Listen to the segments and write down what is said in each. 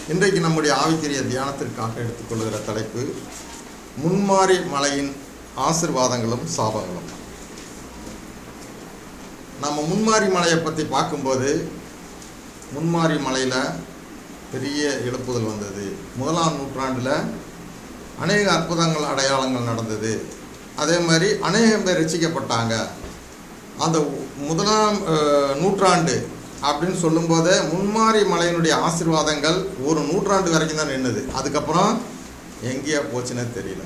இன்றைக்கு நம்முடைய ஆவிக்குரிய தியானத்திற்காக எடுத்துக்கொள்கிற தலைப்பு முன்மாறி மலையின் ஆசிர்வாதங்களும் சாபங்களும் நம்ம முன்மாறி மலையை பற்றி பார்க்கும்போது முன்மாறி மலையில் பெரிய எழுப்புதல் வந்தது முதலாம் நூற்றாண்டில் அநேக அற்புதங்கள் அடையாளங்கள் நடந்தது அதே மாதிரி அநேகம் பேர் ரசிக்கப்பட்டாங்க அந்த முதலாம் அஹ், நூற்றாண்டு அப்படின்னு சொல்லும்போதே முன்மாரி மலையினுடைய ஆசீர்வாதங்கள் ஒரு நூற்றாண்டு வரைக்கும் தான் நின்றுது அதுக்கப்புறம் எங்கேயா போச்சுன்னே தெரியல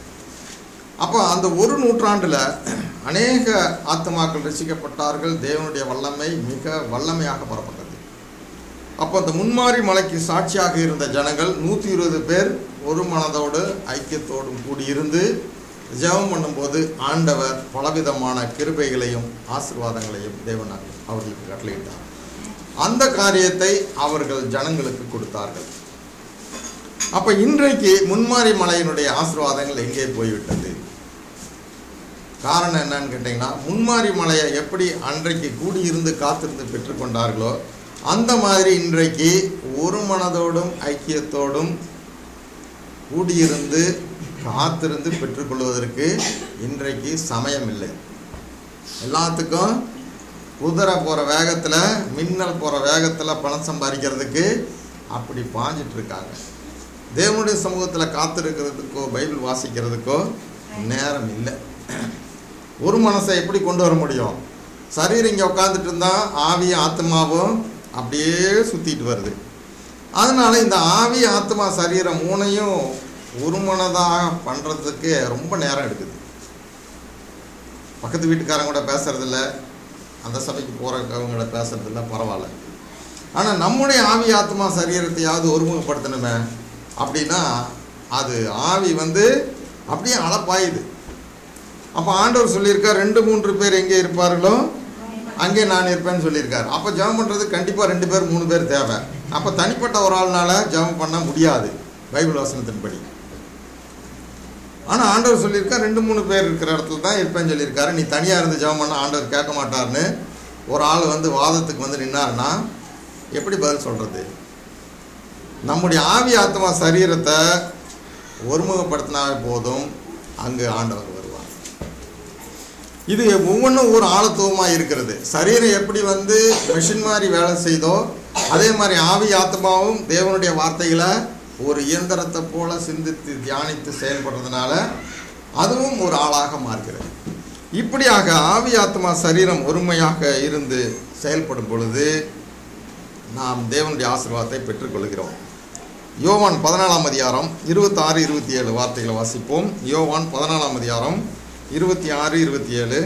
அப்போ அந்த ஒரு நூற்றாண்டில் அநேக ஆத்மாக்கள் ரசிக்கப்பட்டார்கள் தேவனுடைய வல்லமை மிக வல்லமையாக பரப்பட்டது அப்போ அந்த முன்மாரி மலைக்கு சாட்சியாக இருந்த ஜனங்கள் நூற்றி இருபது பேர் ஒரு மனதோடு ஐக்கியத்தோடும் கூடியிருந்து ஜெபம் பண்ணும்போது ஆண்டவர் பலவிதமான கிருபைகளையும் ஆசீர்வாதங்களையும் தேவன் அவர்களுக்கு கட்டளையிட்டார் அந்த காரியத்தை அவர்கள் ஜனங்களுக்கு கொடுத்தார்கள் அப்ப இன்றைக்கு முன்மாரி மலையினுடைய ஆசீர்வாதங்கள் எங்கே போய்விட்டது காரணம் என்னன்னு கேட்டிங்கன்னா முன்மாரி மலையை எப்படி அன்றைக்கு கூடியிருந்து காத்திருந்து பெற்றுக்கொண்டார்களோ அந்த மாதிரி இன்றைக்கு ஒரு மனதோடும் ஐக்கியத்தோடும் கூடியிருந்து காத்திருந்து பெற்றுக்கொள்வதற்கு இன்றைக்கு சமயம் இல்லை எல்லாத்துக்கும் குதிரை போகிற வேகத்தில் மின்னல் போகிற வேகத்தில் பணம் சம்பாதிக்கிறதுக்கு அப்படி பாஞ்சிட்டு இருக்காங்க தேவனுடைய சமூகத்தில் காத்திருக்கிறதுக்கோ பைபிள் வாசிக்கிறதுக்கோ நேரம் இல்லை ஒரு மனசை எப்படி கொண்டு வர முடியும் சரீரம் இங்கே உட்காந்துட்டு இருந்தால் ஆவியும் ஆத்மாவும் அப்படியே சுற்றிட்டு வருது அதனால இந்த ஆவி ஆத்மா சரீரம் மூணையும் ஒரு மனதாக பண்ணுறதுக்கு ரொம்ப நேரம் எடுக்குது பக்கத்து வீட்டுக்காரங்க கூட பேசுறதில்ல அந்த சபைக்கு போகிறவங்கள பேசுறதில்ல பரவாயில்ல ஆனால் நம்முடைய ஆவி ஆத்மா சரீரத்தையாவது ஒருமுகப்படுத்தணுமே அப்படின்னா அது ஆவி வந்து அப்படியே அளப்பாயுது அப்போ ஆண்டவர் சொல்லியிருக்கார் ரெண்டு மூன்று பேர் எங்கே இருப்பார்களோ அங்கே நான் இருப்பேன்னு சொல்லியிருக்காரு அப்போ ஜெபம் பண்ணுறது கண்டிப்பாக ரெண்டு பேர் மூணு பேர் தேவை அப்போ தனிப்பட்ட ஒரு ஆள்னால ஜெபம் பண்ண முடியாது பைபிள் வசனத்தின்படி ஆனால் ஆண்டவர் சொல்லியிருக்கார் ரெண்டு மூணு பேர் இருக்கிற இடத்துல தான் இருப்பேன்னு சொல்லியிருக்காரு நீ தனியாக இருந்து ஜெபம் பண்ண ஆண்டவர் கேட்க மாட்டார்னு ஒரு ஆள் வந்து வாதத்துக்கு வந்து நின்னாருன்னா எப்படி பதில் சொல்கிறது நம்முடைய ஆவி ஆத்மா சரீரத்தை ஒருமுகப்படுத்தினாவே போதும் அங்கு ஆண்டவர் வருவார் இது ஒவ்வொன்றும் ஒரு ஆழத்துவமாக இருக்கிறது சரீரம் எப்படி வந்து மெஷின் மாதிரி வேலை செய்தோ அதே மாதிரி ஆவி ஆத்மாவும் தேவனுடைய வார்த்தைகளை ஒரு இயந்திரத்தை போல சிந்தித்து தியானித்து செயல்படுறதுனால அதுவும் ஒரு ஆளாக மாறுகிறது இப்படியாக ஆவி ஆத்மா சரீரம் ஒருமையாக இருந்து செயல்படும் பொழுது நாம் தேவனுடைய ஆசீர்வாதத்தை பெற்றுக்கொள்கிறோம் யோவான் பதினாலாம் அதிகாரம் இருபத்தாறு இருபத்தி ஏழு வார்த்தைகளை வாசிப்போம் யோவான் பதினாலாம் அதிகாரம் இருபத்தி ஆறு இருபத்தி ஏழு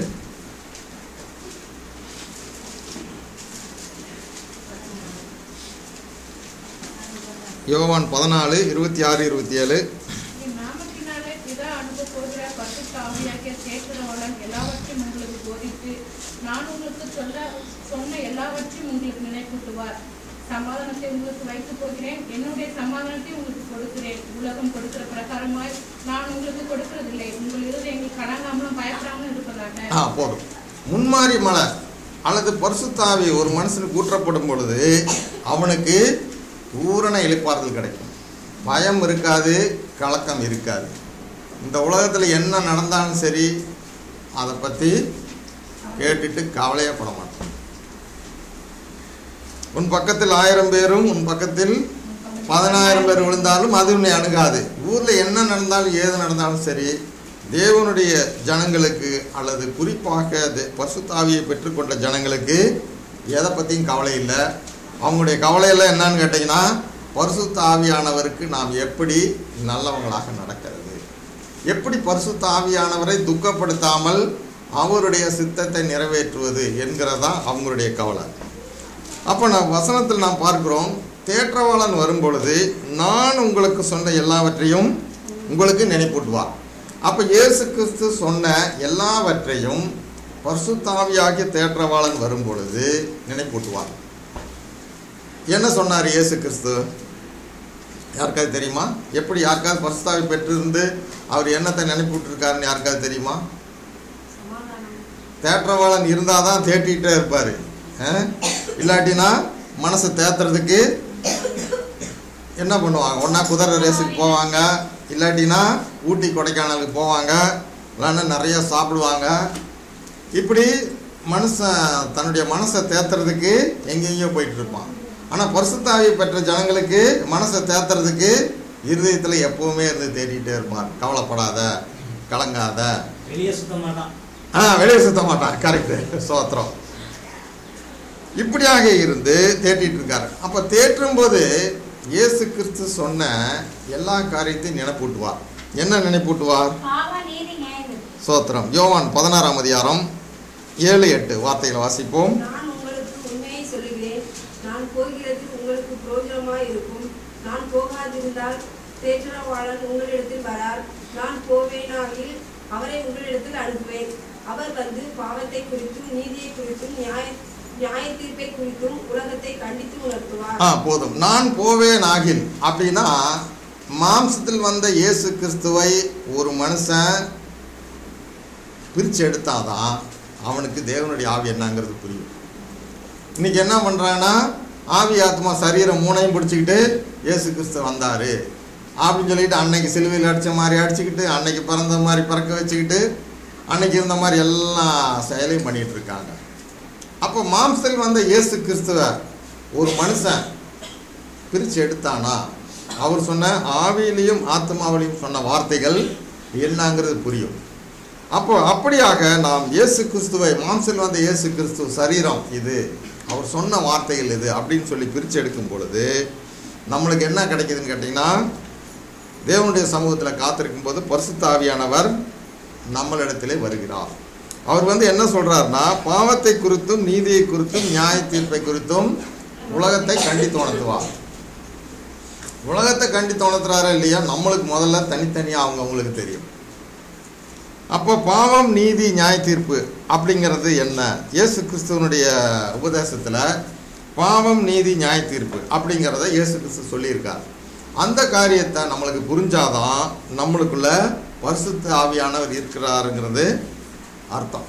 யோவான் பதினாலு இருபத்தி ஆறு இருபத்தி ஏழு என் நாமத்தினாலே பிதா அனுப்ப போகிற பரிசுத்த ஆவியாகிய சேத்திரவளன் எல்லாவற்றையும் உங்களுக்கு போதித்து நான் உங்களுக்கு சொல்ல சொன்ன எல்லாவற்றையும் உங்களுக்கு நினைப்பூட்டுவார் சமாதானத்தை உங்களுக்கு வைத்து போகிறேன் என்னுடைய சமாதானத்தை உங்களுக்கு கொடுக்கிறேன் உலகம் கொடுக்கிற பிரகாரமாய் நான் உங்களுக்கு கொடுக்கிறதில்லை உங்கள் இருதயங்கள் கலங்காமலும் பயப்படாமலும் இருப்பதாக ஆ போதும் முன்மாறி மலை அல்லது பரிசுத்தாவி ஒரு மனுஷனுக்கு ஊற்றப்படும் பொழுது அவனுக்கு பூரண இளைப்பாறுதல் கிடைக்கும் பயம் இருக்காது கலக்கம் இருக்காது இந்த உலகத்தில் என்ன நடந்தாலும் சரி அதை பற்றி கேட்டுட்டு கவலையே பட மாட்டான் உன் பக்கத்தில் ஆயிரம் பேரும் உன் பக்கத்தில் பதினாயிரம் பேர் விழுந்தாலும் அது உன்னை அணுகாது ஊரில் என்ன நடந்தாலும் ஏது நடந்தாலும் சரி தேவனுடைய ஜனங்களுக்கு அல்லது குறிப்பாக தே- பரிசுத்தாவியை பெற்றுக்கொண்ட ஜனங்களுக்கு எதை பற்றியும் கவலை இல்லை அவங்களுடைய கவலையெல்லாம் என்னன்னு கேட்டிங்கன்னா பரிசுத்த ஆவியானவருக்கு நாம் எப்படி நல்லவங்களாக நடக்கிறது எப்படி பரிசுத்த ஆவியானவரை துக்கப்படுத்தாமல் அவருடைய சித்தத்தை நிறைவேற்றுவது என்கிறதா அவங்களுடைய கவலை அப்போ நான் வசனத்தில் நாம் பார்க்கிறோம் தேற்றவாளன் வரும்பொழுது நான் உங்களுக்கு சொன்ன எல்லாவற்றையும் உங்களுக்கு நினைப்பூட்டுவார் அப்போ இயேசு கிறிஸ்து சொன்ன எல்லாவற்றையும் பரிசுத்தாவியாகிய தேற்றவாளன் வரும்பொழுது நினைப்பூட்டுவார் என்ன சொன்னார் இயேசு கிறிஸ்து யாருக்காவது தெரியுமா எப்படி யாருக்காவது பரிசுத்தாவி பெற்றிருந்து அவர் என்னத்தை நினைப்பூட்டிருக்காருன்னு யாருக்காவது தெரியுமா தேற்றவாளன் இருந்தால் தான் தேட்டிகிட்டே இருப்பார் இல்லாட்டினா மனசை தேத்துறதுக்கு என்ன பண்ணுவாங்க ஒன்றா குதிரை ரேஸுக்கு போவாங்க இல்லாட்டினா ஊட்டி கொடைக்கானலுக்கு போவாங்க இல்லைன்னா நிறைய சாப்பிடுவாங்க இப்படி மனுஷன் தன்னுடைய மனசை தேத்துறதுக்கு எங்கெங்கேயோ போயிட்டு இருப்பான் ஆனால் பரிசுத்தாவி பெற்ற ஜனங்களுக்கு மனசை தேத்துறதுக்கு இருதயத்தில் எப்பவுமே இருந்து தேடிட்டே இருப்பார் கவலைப்படாத கலங்காத வெளியே சுத்த மாட்டான் ஆ வெளியே சுத்த மாட்டான் கரெக்டு சோத்திரம் இப்படியாக இருந்து தேட்டிட்டு இருக்காரு அப்போ தேற்றும் போது இயேசு கிறிஸ்து சொன்ன எல்லா காரியத்தையும் நினைப்பூட்டுவார் என்ன நினைப்பூட்டுவார் பாவ நீதி நியாயம் சோத்திரம் யோவான் பதினாறாம் அதிகாரம் ஏழு எட்டு வார்த்தைகளை வாசிப்போம் நான் உங்களுக்கு உண்மையை சொல்லுகிறேன் நான் போகிறது உங்களுக்கு பிரயோஜனமாய் இருக்கும் நான் போகாதிருந்தால் தேற்றவாளன் உங்களிடத்தில் வரார் நான் போவேனாகில் அவரை உங்களிடத்தில் அனுப்புவேன் அவர் வந்து பாவத்தை குறித்தும் நீதியை குறித்தும் நியாய நியாய தீர்ப்பை குறித்தும் உலகத்தை கண்டித்து உணர்த்துவார் ஆ போதும் நான் போவேன் ஆகில் அப்படின்னா மாம்சத்தில் வந்த இயேசு கிறிஸ்துவை ஒரு மனுஷன் பிரித்து எடுத்தாதான் அவனுக்கு தேவனுடைய ஆவி என்னங்கிறது புரியும் இன்னைக்கு என்ன பண்ணுறாங்கன்னா ஆவி ஆத்மா சரீரம் மூணையும் பிடிச்சிக்கிட்டு இயேசு கிறிஸ்து வந்தார் அப்படின்னு சொல்லிட்டு அன்னைக்கு சிலுவையில் அடித்த மாதிரி அடிச்சுக்கிட்டு அன்னைக்கு பிறந்த மாதிரி பிறக்க வச்சுக்கிட்டு அன்னைக்கு இருந்த மாதிரி எல்லா செயலையும் பண்ணிட்டு இருக்காங்க அப்போ மாம்சத்தில் வந்த இயேசு கிறிஸ்துவ ஒரு மனுஷன் பிரித்து எடுத்தானா அவர் சொன்ன ஆவியிலையும் ஆத்மாவிலையும் சொன்ன வார்த்தைகள் என்னங்கிறது புரியும் அப்போ அப்படியாக நாம் இயேசு கிறிஸ்துவை மாம்சத்தில் வந்த இயேசு கிறிஸ்துவ சரீரம் இது அவர் சொன்ன வார்த்தைகள் இது அப்படின்னு சொல்லி பிரித்து எடுக்கும் பொழுது நம்மளுக்கு என்ன கிடைக்குதுன்னு கேட்டிங்கன்னா தேவனுடைய சமூகத்தில் காத்திருக்கும் போது பரிசுத்த ஆவியானவர் நம்மளிடத்திலே வருகிறார் அவர் வந்து என்ன சொல்றாருன்னா பாவத்தை குறித்தும் நீதியை குறித்தும் நியாய தீர்ப்பை குறித்தும் உலகத்தை கண்டித்து உணர்த்துவார் உலகத்தை கண்டித்து உணர்த்துறாரா இல்லையா நம்மளுக்கு முதல்ல தனித்தனியாக அவங்க அவங்களுக்கு தெரியும் அப்போ பாவம் நீதி நியாய தீர்ப்பு அப்படிங்கிறது என்ன இயேசு கிறிஸ்துவனுடைய உபதேசத்தில் பாவம் நீதி நியாய தீர்ப்பு அப்படிங்கிறத இயேசு கிறிஸ்து சொல்லியிருக்கார் அந்த காரியத்தை நம்மளுக்கு புரிஞ்சாதான் நம்மளுக்குள்ள பரிசுத்த ஆவியானவர் இருக்கிறாருங்கிறது அர்த்தம்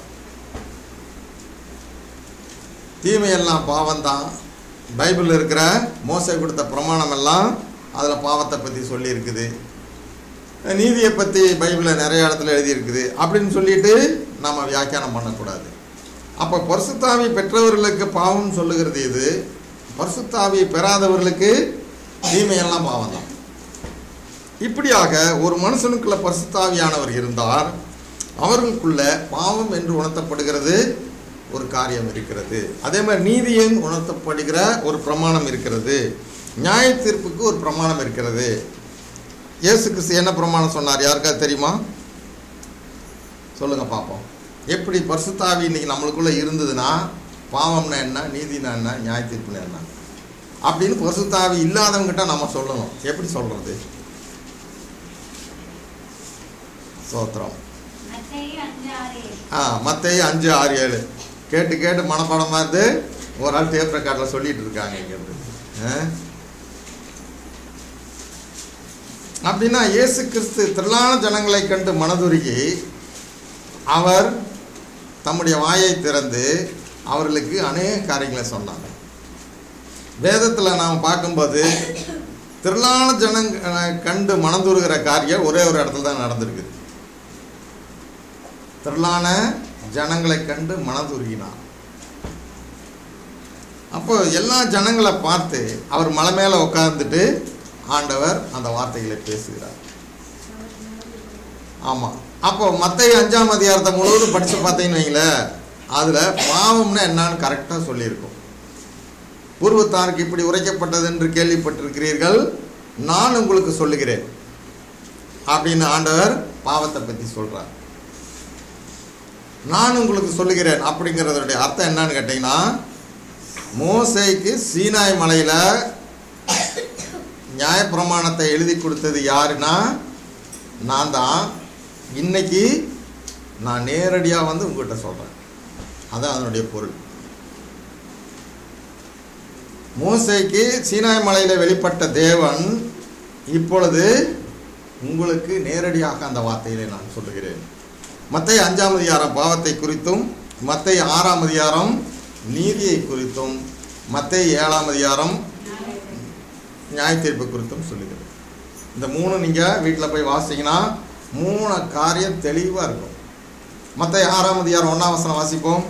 தீமையெல்லாம் பாவம்தான் பைபிளில் இருக்கிற மோசை கொடுத்த பிரமாணம் எல்லாம் அதில் பாவத்தை பற்றி சொல்லியிருக்குது நீதியை பற்றி பைபிளில் நிறைய இடத்துல எழுதியிருக்குது அப்படின்னு சொல்லிட்டு நம்ம வியாக்கியானம் பண்ணக்கூடாது அப்போ பரிசுத்தாவி பெற்றவர்களுக்கு பாவம் சொல்லுகிறது இது பரிசுத்தாவி பெறாதவர்களுக்கு தீமையெல்லாம் பாவம் தான் இப்படியாக ஒரு மனுஷனுக்குள்ள பரிசுத்தாவியானவர் இருந்தார் அவர்களுக்குள்ள பாவம் என்று உணர்த்தப்படுகிறது ஒரு காரியம் இருக்கிறது அதே மாதிரி நீதியும் உணர்த்தப்படுகிற ஒரு பிரமாணம் இருக்கிறது நியாய தீர்ப்புக்கு ஒரு பிரமாணம் இருக்கிறது இயேசு கிறிஸ்து என்ன பிரமாணம் சொன்னார் யாருக்காவது தெரியுமா சொல்லுங்க பார்ப்போம் எப்படி பரிசுத்தாவி இன்னைக்கு நம்மளுக்குள்ள இருந்ததுன்னா பாவம்னா என்ன நீதினா என்ன நியாய தீர்ப்புனா என்ன அப்படின்னு பரிசுத்தாவி இல்லாதவங்கிட்ட நம்ம சொல்லணும் எப்படி சொல்றது சோத்திரம் மத்தேயு அஞ்சு ஆறு ஏழு. ஆ மத்தேயு அஞ்சு ஆறு ஏழு கேட்டு கேட்டு மனப்பாடமாக இருந்து ஒரு ஆள் டேப் ரெக்கார்டில் சொல்லிட்டு இருக்காங்க இங்கேருந்து ஆ? அப்படின்னா இயேசு கிறிஸ்து திரளான ஜனங்களை கண்டு மனதுருகி அவர் தம்முடைய வாயை திறந்து அவர்களுக்கு அநேக காரியங்களை சொன்னாங்க வேதத்தில் நாம் பார்க்கும்போது திரளான ஜனங்க கண்டு மனதுருகிற காரியம் ஒரே ஒரு இடத்துல தான் நடந்திருக்குது திரளான ஜனங்களை கண்டு மனதுருகினார் அப்போ எல்லா ஜனங்களை பார்த்து அவர் மலை மேலே உட்கார்ந்துட்டு ஆண்டவர் அந்த வார்த்தைகளை பேசுகிறார் ஆமாம் அப்போ மத்திய அஞ்சாம் அதிகாரத்தை முழுவதும் படித்து பார்த்தீங்கன்னு வைங்களேன் அதில் பாவம்னா என்னன்னு கரெக்டாக சொல்லியிருக்கும் பூர்வத்தாருக்கு இப்படி உரைக்கப்பட்டது என்று கேள்விப்பட்டிருக்கிறீர்கள் நான் உங்களுக்கு சொல்லுகிறேன் அப்படின்னு ஆண்டவர் பாவத்தை பற்றி சொல்கிறார் நான் உங்களுக்கு சொல்லுகிறேன் அப்படிங்கிறதுடைய அர்த்தம் என்னன்னு கேட்டிங்கன்னா மோசேக்கு சீனாய் மலையில் நியாயப்பிரமாணத்தை எழுதி கொடுத்தது யாருன்னா நான் தான் இன்னைக்கு நான் நேரடியாக வந்து உங்ககிட்ட சொல்கிறேன் அதான் அதனுடைய பொருள் மோசேக்கு சீனாய் மலையில் வெளிப்பட்ட தேவன் இப்பொழுது உங்களுக்கு நேரடியாக அந்த வார்த்தையிலே நான் சொல்லுகிறேன் மத்திய அஞ்சாம் அதிகாரம் பாவத்தை குறித்தும் மத்திய ஆறாம் அதிகாரம் நீதியை குறித்தும் மத்திய ஏழாம் அதிகாரம் நியாய தீர்ப்பு குறித்தும் சொல்லுகிறது இந்த மூணு நீங்கள் வீட்டில் போய் வாசிங்கன்னா மூணு காரியம் தெளிவாக இருக்கும் மற்ற ஆறாம் அதிகாரம் ஒன்றாம் வசனம் வாசிப்போம்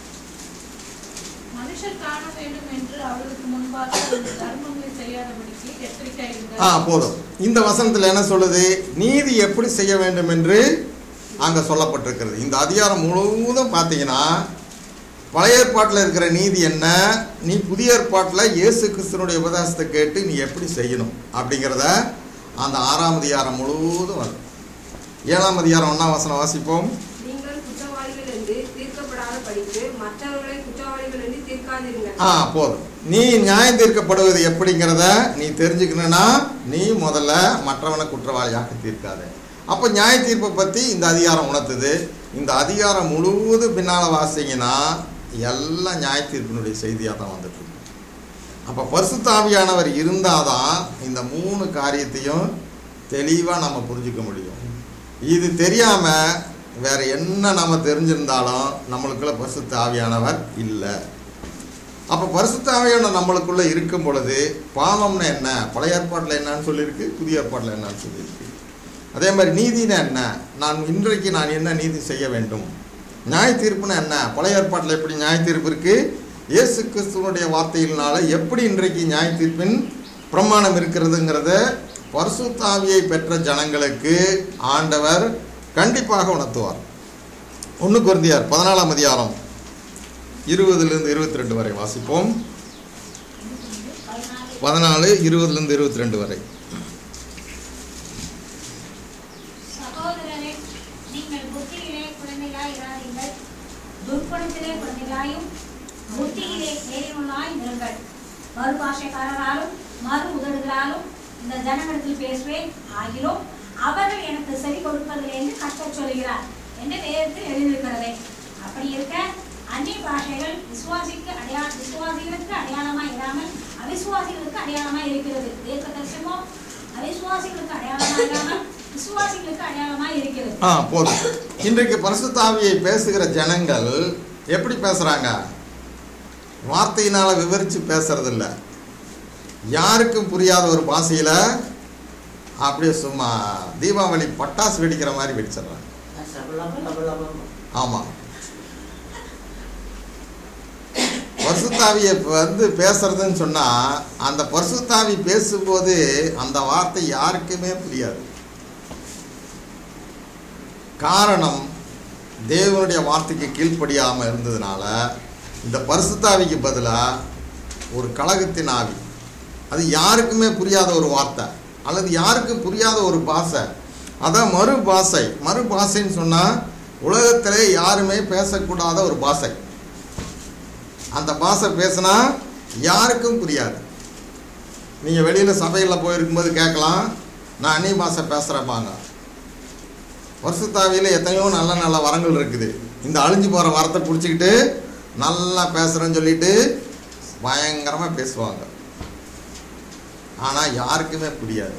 மனுஷர் காண வேண்டும் என்று அவர்களுக்கு முன்பாக இந்த தர்மங்களை செய்யாதபடிக்கு எச்சரிக்கையாக ஆ போதும் இந்த வசனத்தில் என்ன சொல்லுது நீதி எப்படி செய்ய வேண்டும் என்று அங்கே சொல்லப்பட்டிருக்கிறது இந்த அதிகாரம் முழுவதும் பார்த்தீங்கன்னா பழைய ஏற்பாட்டில் இருக்கிற நீதி என்ன நீ புதிய ஏற்பாட்டில் இயேசு கிறிஸ்தனுடைய உபதேசத்தை கேட்டு நீ எப்படி செய்யணும் அப்படிங்கிறத அந்த ஆறாம் அதிகாரம் முழுவதும் வரும் ஏழாம் அதிகாரம் ஒன்றாம் வசனம் வாசிப்போம் நீங்கள் குற்றவாளிகள் என்று தீர்க்கப்படாத படித்து மற்றவர்களை குற்றவாளிகள் என்று தீர்க்காதீர்கள் ஆ போதும் நீ நியாயம் தீர்க்கப்படுவது எப்படிங்கிறத நீ தெரிஞ்சுக்கணும்னா நீ முதல்ல மற்றவனை குற்றவாளியாக தீர்க்காத அப்போ நியாய தீர்ப்பை பற்றி இந்த அதிகாரம் உணர்த்துது இந்த அதிகாரம் முழுவதும் பின்னால் வாசிங்கன்னா எல்லாம் நியாய தீர்ப்பினுடைய செய்தியாக தான் வந்துட்டு இருக்கு அப்போ பரிசுத்தாவியானவர் இருந்தால் தான் இந்த மூணு காரியத்தையும் தெளிவாக நம்ம புரிஞ்சுக்க முடியும் இது தெரியாமல் வேற என்ன நம்ம தெரிஞ்சிருந்தாலும் நம்மளுக்குள்ள பரிசுத்த ஆவியானவர் இல்லை அப்போ பரிசுத்த ஆவியானவர் நம்மளுக்குள்ள இருக்கும் பொழுது பாவம்னா என்ன பழைய ஏற்பாட்டில் என்னன்னு சொல்லியிருக்கு புதிய ஏற்பாட்டில் என்னன்னு சொல்லியிருக்கு அதே மாதிரி நீதினா என்ன நான் இன்றைக்கு நான் என்ன நீதி செய்ய வேண்டும் நியாய தீர்ப்புனா என்ன பழைய ஏற்பாட்டில் எப்படி நியாய தீர்ப்பு இருக்கு இயேசு கிறிஸ்துவனுடைய வார்த்தையினால எப்படி இன்றைக்கு நியாய தீர்ப்பின் பிரமாணம் இருக்கிறதுங்கிறத பரிசுத்தாவியை பெற்ற ஜனங்களுக்கு ஆண்டவர் கண்டிப்பாக உணர்த்துவார் ஒன்று குருந்தியார் பதினாலாம் அதிகாரம் இருபதுலேருந்து இருபத்தி ரெண்டு வரை வாசிப்போம் பதினாலு பதினாலு இருபதுலேருந்து இருபத்தி ரெண்டு வரை சகோதரரே நீங்கள் புத்தியிலே குழந்தைகளாய் இராதீங்கள் துர்க்குணத்திலே குழந்தைகளாயும் புத்தியிலே தேறினவர்களாய் இருங்கள் மறுபாஷைக்காரராலும் மறு உதடுகளாலும் இந்த ஜனங்களிடத்தில் பேசுவேன் ஆகிலும் அவர்கள் எனக்கு செவி கொடுப்பதில்லை என்று கர்த்தர் சொல்கிறார் என்று வேதத்தில் எழுதியிருக்கிறதே அப்படி இருக்க அந்நிய பாஷைகள் விசுவாசிக்கு அடையா விசுவாசிகளுக்கு அடையாளமாய் இராமல் அவிசுவாசிகளுக்கு அடையாளமாய் இருக்கிறது தீர்க்க தரிசனமோ அவிசுவாசிகளுக்கு அடையாளமாய் இராமல் விசுவாசிகளுக்கு அடையாளமாய் இருக்கிறது ஆ போதும் இன்றைக்கு பரிசுத்தாவியை பேசுகிற ஜனங்கள் எப்படி பேசுகிறாங்க வார்த்தையினால் விவரித்து பேசுறதில்ல யாருக்கும் புரியாத ஒரு பாஷையில் அப்படியே சும்மா தீபாவளி பட்டாசு வெடிக்கிற மாதிரி வெடிச்சிடுறாங்க ஆமாம் பரிசுத்தாவியை வந்து பேசுறதுன்னு சொன்னால் அந்த பரிசுத்தாவி பேசும்போது அந்த வார்த்தை யாருக்குமே புரியாது காரணம் தேவனுடைய வார்த்தைக்கு கீழ்ப்படியாமல் இருந்ததுனால இந்த பரிசுத்தாவிக்கு பதிலாக ஒரு கழகத்தின் ஆவி அது யாருக்குமே புரியாத ஒரு வார்த்தை அல்லது யாருக்கும் புரியாத ஒரு பாஷை அதான் மறு பாஷை மறு பாஷைன்னு சொன்னால் உலகத்திலே யாருமே பேசக்கூடாத ஒரு பாஷை அந்த பாஷை பேசினா யாருக்கும் புரியாது நீங்கள் வெளியில் சபையில் போயிருக்கும்போது கேட்கலாம் நான் அந்நிய பாஷை பேசுகிறப்பாங்க வருஷத்தாவியில் எத்தனையோ நல்ல நல்ல வரங்கள் இருக்குது இந்த அழிஞ்சு போகிற வரத்தை பிடிச்சிக்கிட்டு நல்லா பேசுகிறேன்னு சொல்லிட்டு பயங்கரமாக பேசுவாங்க ஆனால் யாருக்குமே புரியாது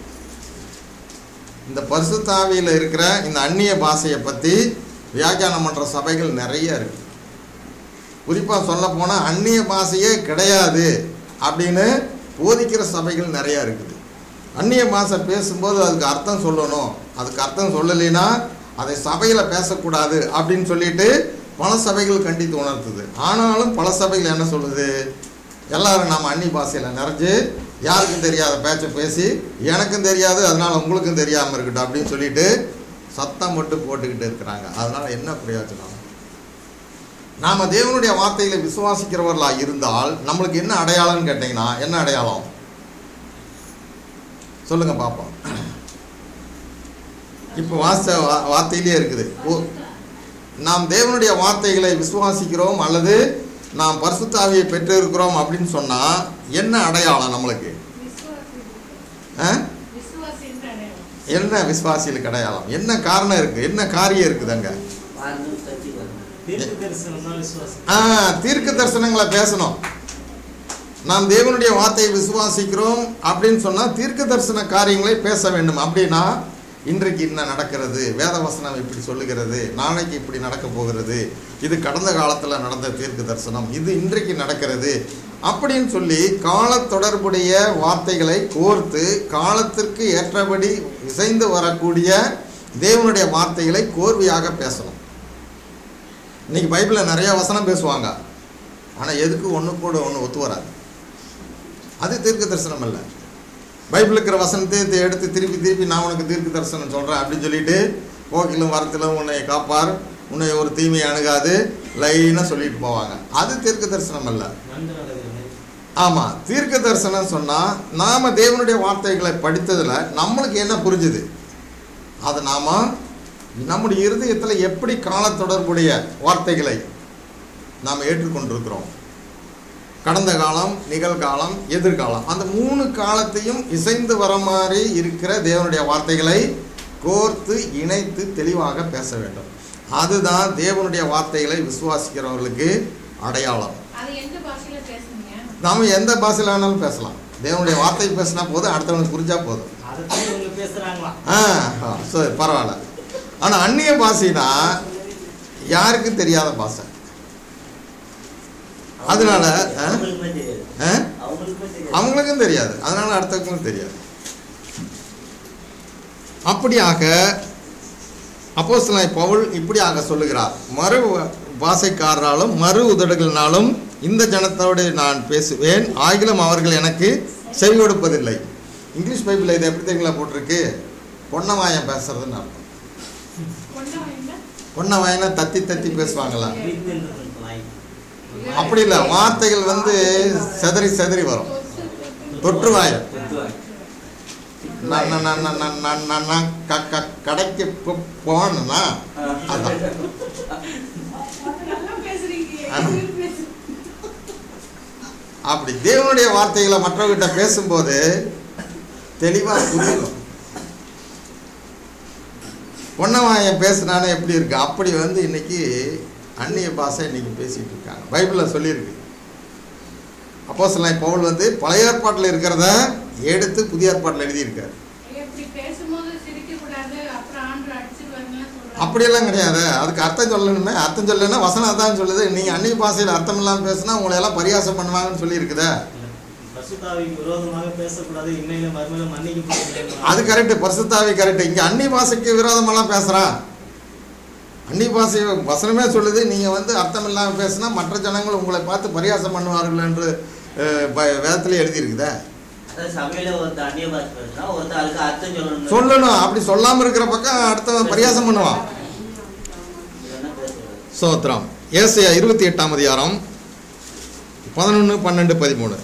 இந்த பரிசுத்தாவியில் இருக்கிற இந்த அந்நிய பாஷையை பற்றி வியாக்கியானம் பண்ணுற சபைகள் நிறைய இருக்கு குறிப்பாக சொல்ல போனால் அந்நிய பாஷையே கிடையாது அப்படின்னு போதிக்கிற சபைகள் நிறையா இருக்குது அந்நிய பாஷை பேசும்போது அதுக்கு அர்த்தம் சொல்லணும் அதுக்கு அர்த்தம் சொல்லலைன்னா அதை சபையில் பேசக்கூடாது அப்படின்னு சொல்லிட்டு பல சபைகள் கண்டித்து உணர்த்துது ஆனாலும் பல சபைகள் என்ன சொல்லுது எல்லாரும் நாம் அந்நிய பாஷையில் நிறைஞ்சு யாருக்கும் தெரியாத பேச்சை பேசி எனக்கும் தெரியாது அதனால் உங்களுக்கும் தெரியாமல் இருக்கட்டும் அப்படின்னு சொல்லிட்டு சத்தம் மட்டும் போட்டுக்கிட்டு இருக்கிறாங்க அதனால் என்ன பிரயோஜனம் நாம் தேவனுடைய வார்த்தைகளை விசுவாசிக்கிறவர்களாக இருந்தால் நம்மளுக்கு என்ன அடையாளம்னு கேட்டிங்கன்னா என்ன அடையாளம் சொல்லுங்க பார்ப்போம் இப்போ வாச வா- வார்த்தையிலே இருக்குது ஓ நாம் தேவனுடைய வார்த்தைகளை விசுவாசிக்கிறோம் அல்லது நாம் பரிசுத்தாவியை பெற்றிருக்கிறோம் அப்படின்னு சொன்னால் என்ன அடையாளம் நம்மளுக்கு விசுவாசி ஆ? விசுவாசின்ற அடையாளம் என்ன விசுவாசிகளுக்கு அடையாளம் என்ன காரணம் இருக்குது என்ன காரியம் இருக்குது அங்கே தீர்க்க தரிசனம்னா விசுவாசம் ஆ தீர்க்க தரிசனங்களை பேசணும் நாம் தேவனுடைய வார்த்தையை விசுவாசிக்கிறோம் அப்படின்னு சொன்னால் தீர்க்க தரிசன காரியங்களை பேச வேண்டும் அப்படின்னா இன்றைக்கு என்ன நடக்கிறது வேதவசனம் இப்படி சொல்லுகிறது நாளைக்கு இப்படி நடக்க போகிறது இது கடந்த காலத்தில் நடந்த தீர்க்க தரிசனம் இது இன்றைக்கு நடக்கிறது அப்படின்னு சொல்லி கால தொடர்புடைய வார்த்தைகளை கோர்த்து காலத்திற்கு ஏற்றபடி இசைந்து வரக்கூடிய தேவனுடைய வார்த்தைகளை கோர்வையாக பேசணும் இன்னைக்கு பைபிளில் நிறைய வசனம் பேசுவாங்க ஆனால் எதுக்கு ஒன்று கூட ஒன்று ஒத்து வராது அது தீர்க்க தரிசனம் அல்ல பைபிள் இருக்கிற வசனத்தை தி- எடுத்து திருப்பி திருப்பி நான் உனக்கு தீர்க்க தரிசனம் சொல்கிறேன் அப்படின்னு சொல்லிட்டு போக்கிலும் வரத்திலும் உன்னை காப்பார் உன்னை ஒரு தீமை அணுகாது லைனாக சொல்லிட்டு போவாங்க அது தீர்க்க தரிசனம் அல்ல நன்கு நடக்கிறது ஆமாம் தீர்க்க தரிசனம் சொன்னால் நாம் தேவனுடைய வார்த்தைகளை படித்ததில் நம்மளுக்கு என்ன புரிஞ்சுது அது நாம் நம்முடைய இருதயத்தில் எப்படி கால தொடர்புடைய வார்த்தைகளை நாம் ஏற்றுக்கொண்டிருக்கிறோம் கடந்த காலம் நிகழ்காலம் எதிர்காலம் அந்த மூணு காலத்தையும் இசைந்து வர மாதிரி இருக்கிற தேவனுடைய வார்த்தைகளை கோர்த்து இணைத்து தெளிவாக பேச வேண்டும் அதுதான் தேவனுடைய வார்த்தைகளை விசுவாசிக்கிறவர்களுக்கு அடையாளம் அது எந்த பாஷையில பேசுனீங்க நாம் எந்த பாஷையில் வேணாலும் பேசலாம் தேவனுடைய வார்த்தை பேசினா போதும் அடுத்தவனுக்கு புரிஞ்சா போதும் அதைத்தான் இவங்க பேசுறாங்களா ஆ ஆ, சரி பரவாயில்ல ஆனால் அந்நிய பாஷைனா யாருக்கும் தெரியாத பாஷை அதனால, ஆ? அவங்களுக்குமே தெரியாது ஆ? அவங்களுக்குமே தெரியாது அவங்களுக்கும் தெரியாது அதனால அடுத்தவங்களுக்கும் தெரியாது அப்படியாக அப்போஸ்தலனாகிய பவுல் இப்படியாக சொல்லுகிறார் மறு பாசைக்காரராலும் மறு உதடுகளினாலும் இந்த ஜனத்தோடு நான் பேசுவேன் ஆகிலும் அவர்கள் எனக்கு செவி கொடுப்பதில்லை இங்கிலீஷ் பைபிளில் இது எப்படி தெரியுங்களா போட்டிருக்கு பொன்னவாயம் பேசுறதுன்னு அர்த்தம் கொண்டா என்ன பொன்னவாயனா தத்தி தத்தி பேசுவாங்களா விருந்தின்றது வாய் அப்படி இல்லை வார்த்தைகள் வந்து செதறி செதறி வரும் தொற்றுவாயம் தொட்டுவாங்க நான் நான் நான் நான் நான் நான் நான் நான் க க கடைக்கு போ- போனேன்னா அதான் நல்லா பேசுறீங்க ஆமா. எங்க பேசு அப்படி தேவனுடைய வார்த்தைகளை மற்றவர்கிட்ட பேசும்போது தெளிவாக புரியணும் பொன்னவாயன் பேசுனானே எப்படி இருக்கு அப்படி வந்து இன்னைக்கு அந்நிய பாஷை இன்னைக்கு பேசிட்டு இருக்காங்க பைபிளில் சொல்லியிருக்கு அப்போ சில பவுல் வந்து பழைய ஏற்பாட்டில் இருக்கிறத எடுத்து புதிய ஏற்பாட்டில் எழுதியிருக்காரு இப்படி பேசும்போது சிரிக்க கூடாது அப்புறம் ஆண்டு அடிச்சிருவாங்கன்னு சொல்றாங்க அப்படியெல்லாம் கிடையாது அதுக்கு அர்த்தம் சொல்லணுமே அர்த்தம் சொல்லலைன்னா வசனம் அதான் சொல்லுது நீங்கள் அந்நிய பாஷையில் அர்த்தம் இல்லாமல் பேசுனா உங்களை எல்லாம் பரியாசம் பண்ணுவாங்கன்னு சொல்லியிருக்குதே பசுதாவிக்கு விரோதமாக பேசக்கூடாது இன்னையில மறுமையில மன்னிக்க போகிறது அது கரெக்டு பரிசுத்தாவி கரெக்டு இங்கே அன்னி பாஷைக்கு விரோதமெல்லாம் பேசுகிறான் அன்னி பாஷை வசனமே சொல்லுது நீங்கள் வந்து அர்த்தம் இல்லாமல் பேசினா மற்ற ஜனங்கள் உங்களை பார்த்து பரியாசம் பண்ணுவார்கள் என்று அஹ், ப- வேதத்திலே எழுதியிருக்குதே அதாவது சபையில ஒருத்தர் அந்நிய பாஷை பேசுனா ஒருத்தர் அதுக்கு அர்த்தம் சொல்லணும் சொல்லணும் அப்படி சொல்லாமல் இருக்கிற பக்கம் அடுத்தவன் பரியாசம் பண்ணுவான் இல்லைன்னா பேசக்கூடாது சோத்ரம் ஏசையா இருபத்தி எட்டாம் அதிகாரம் பதினொன்று பன்னெண்டு பதிமூணு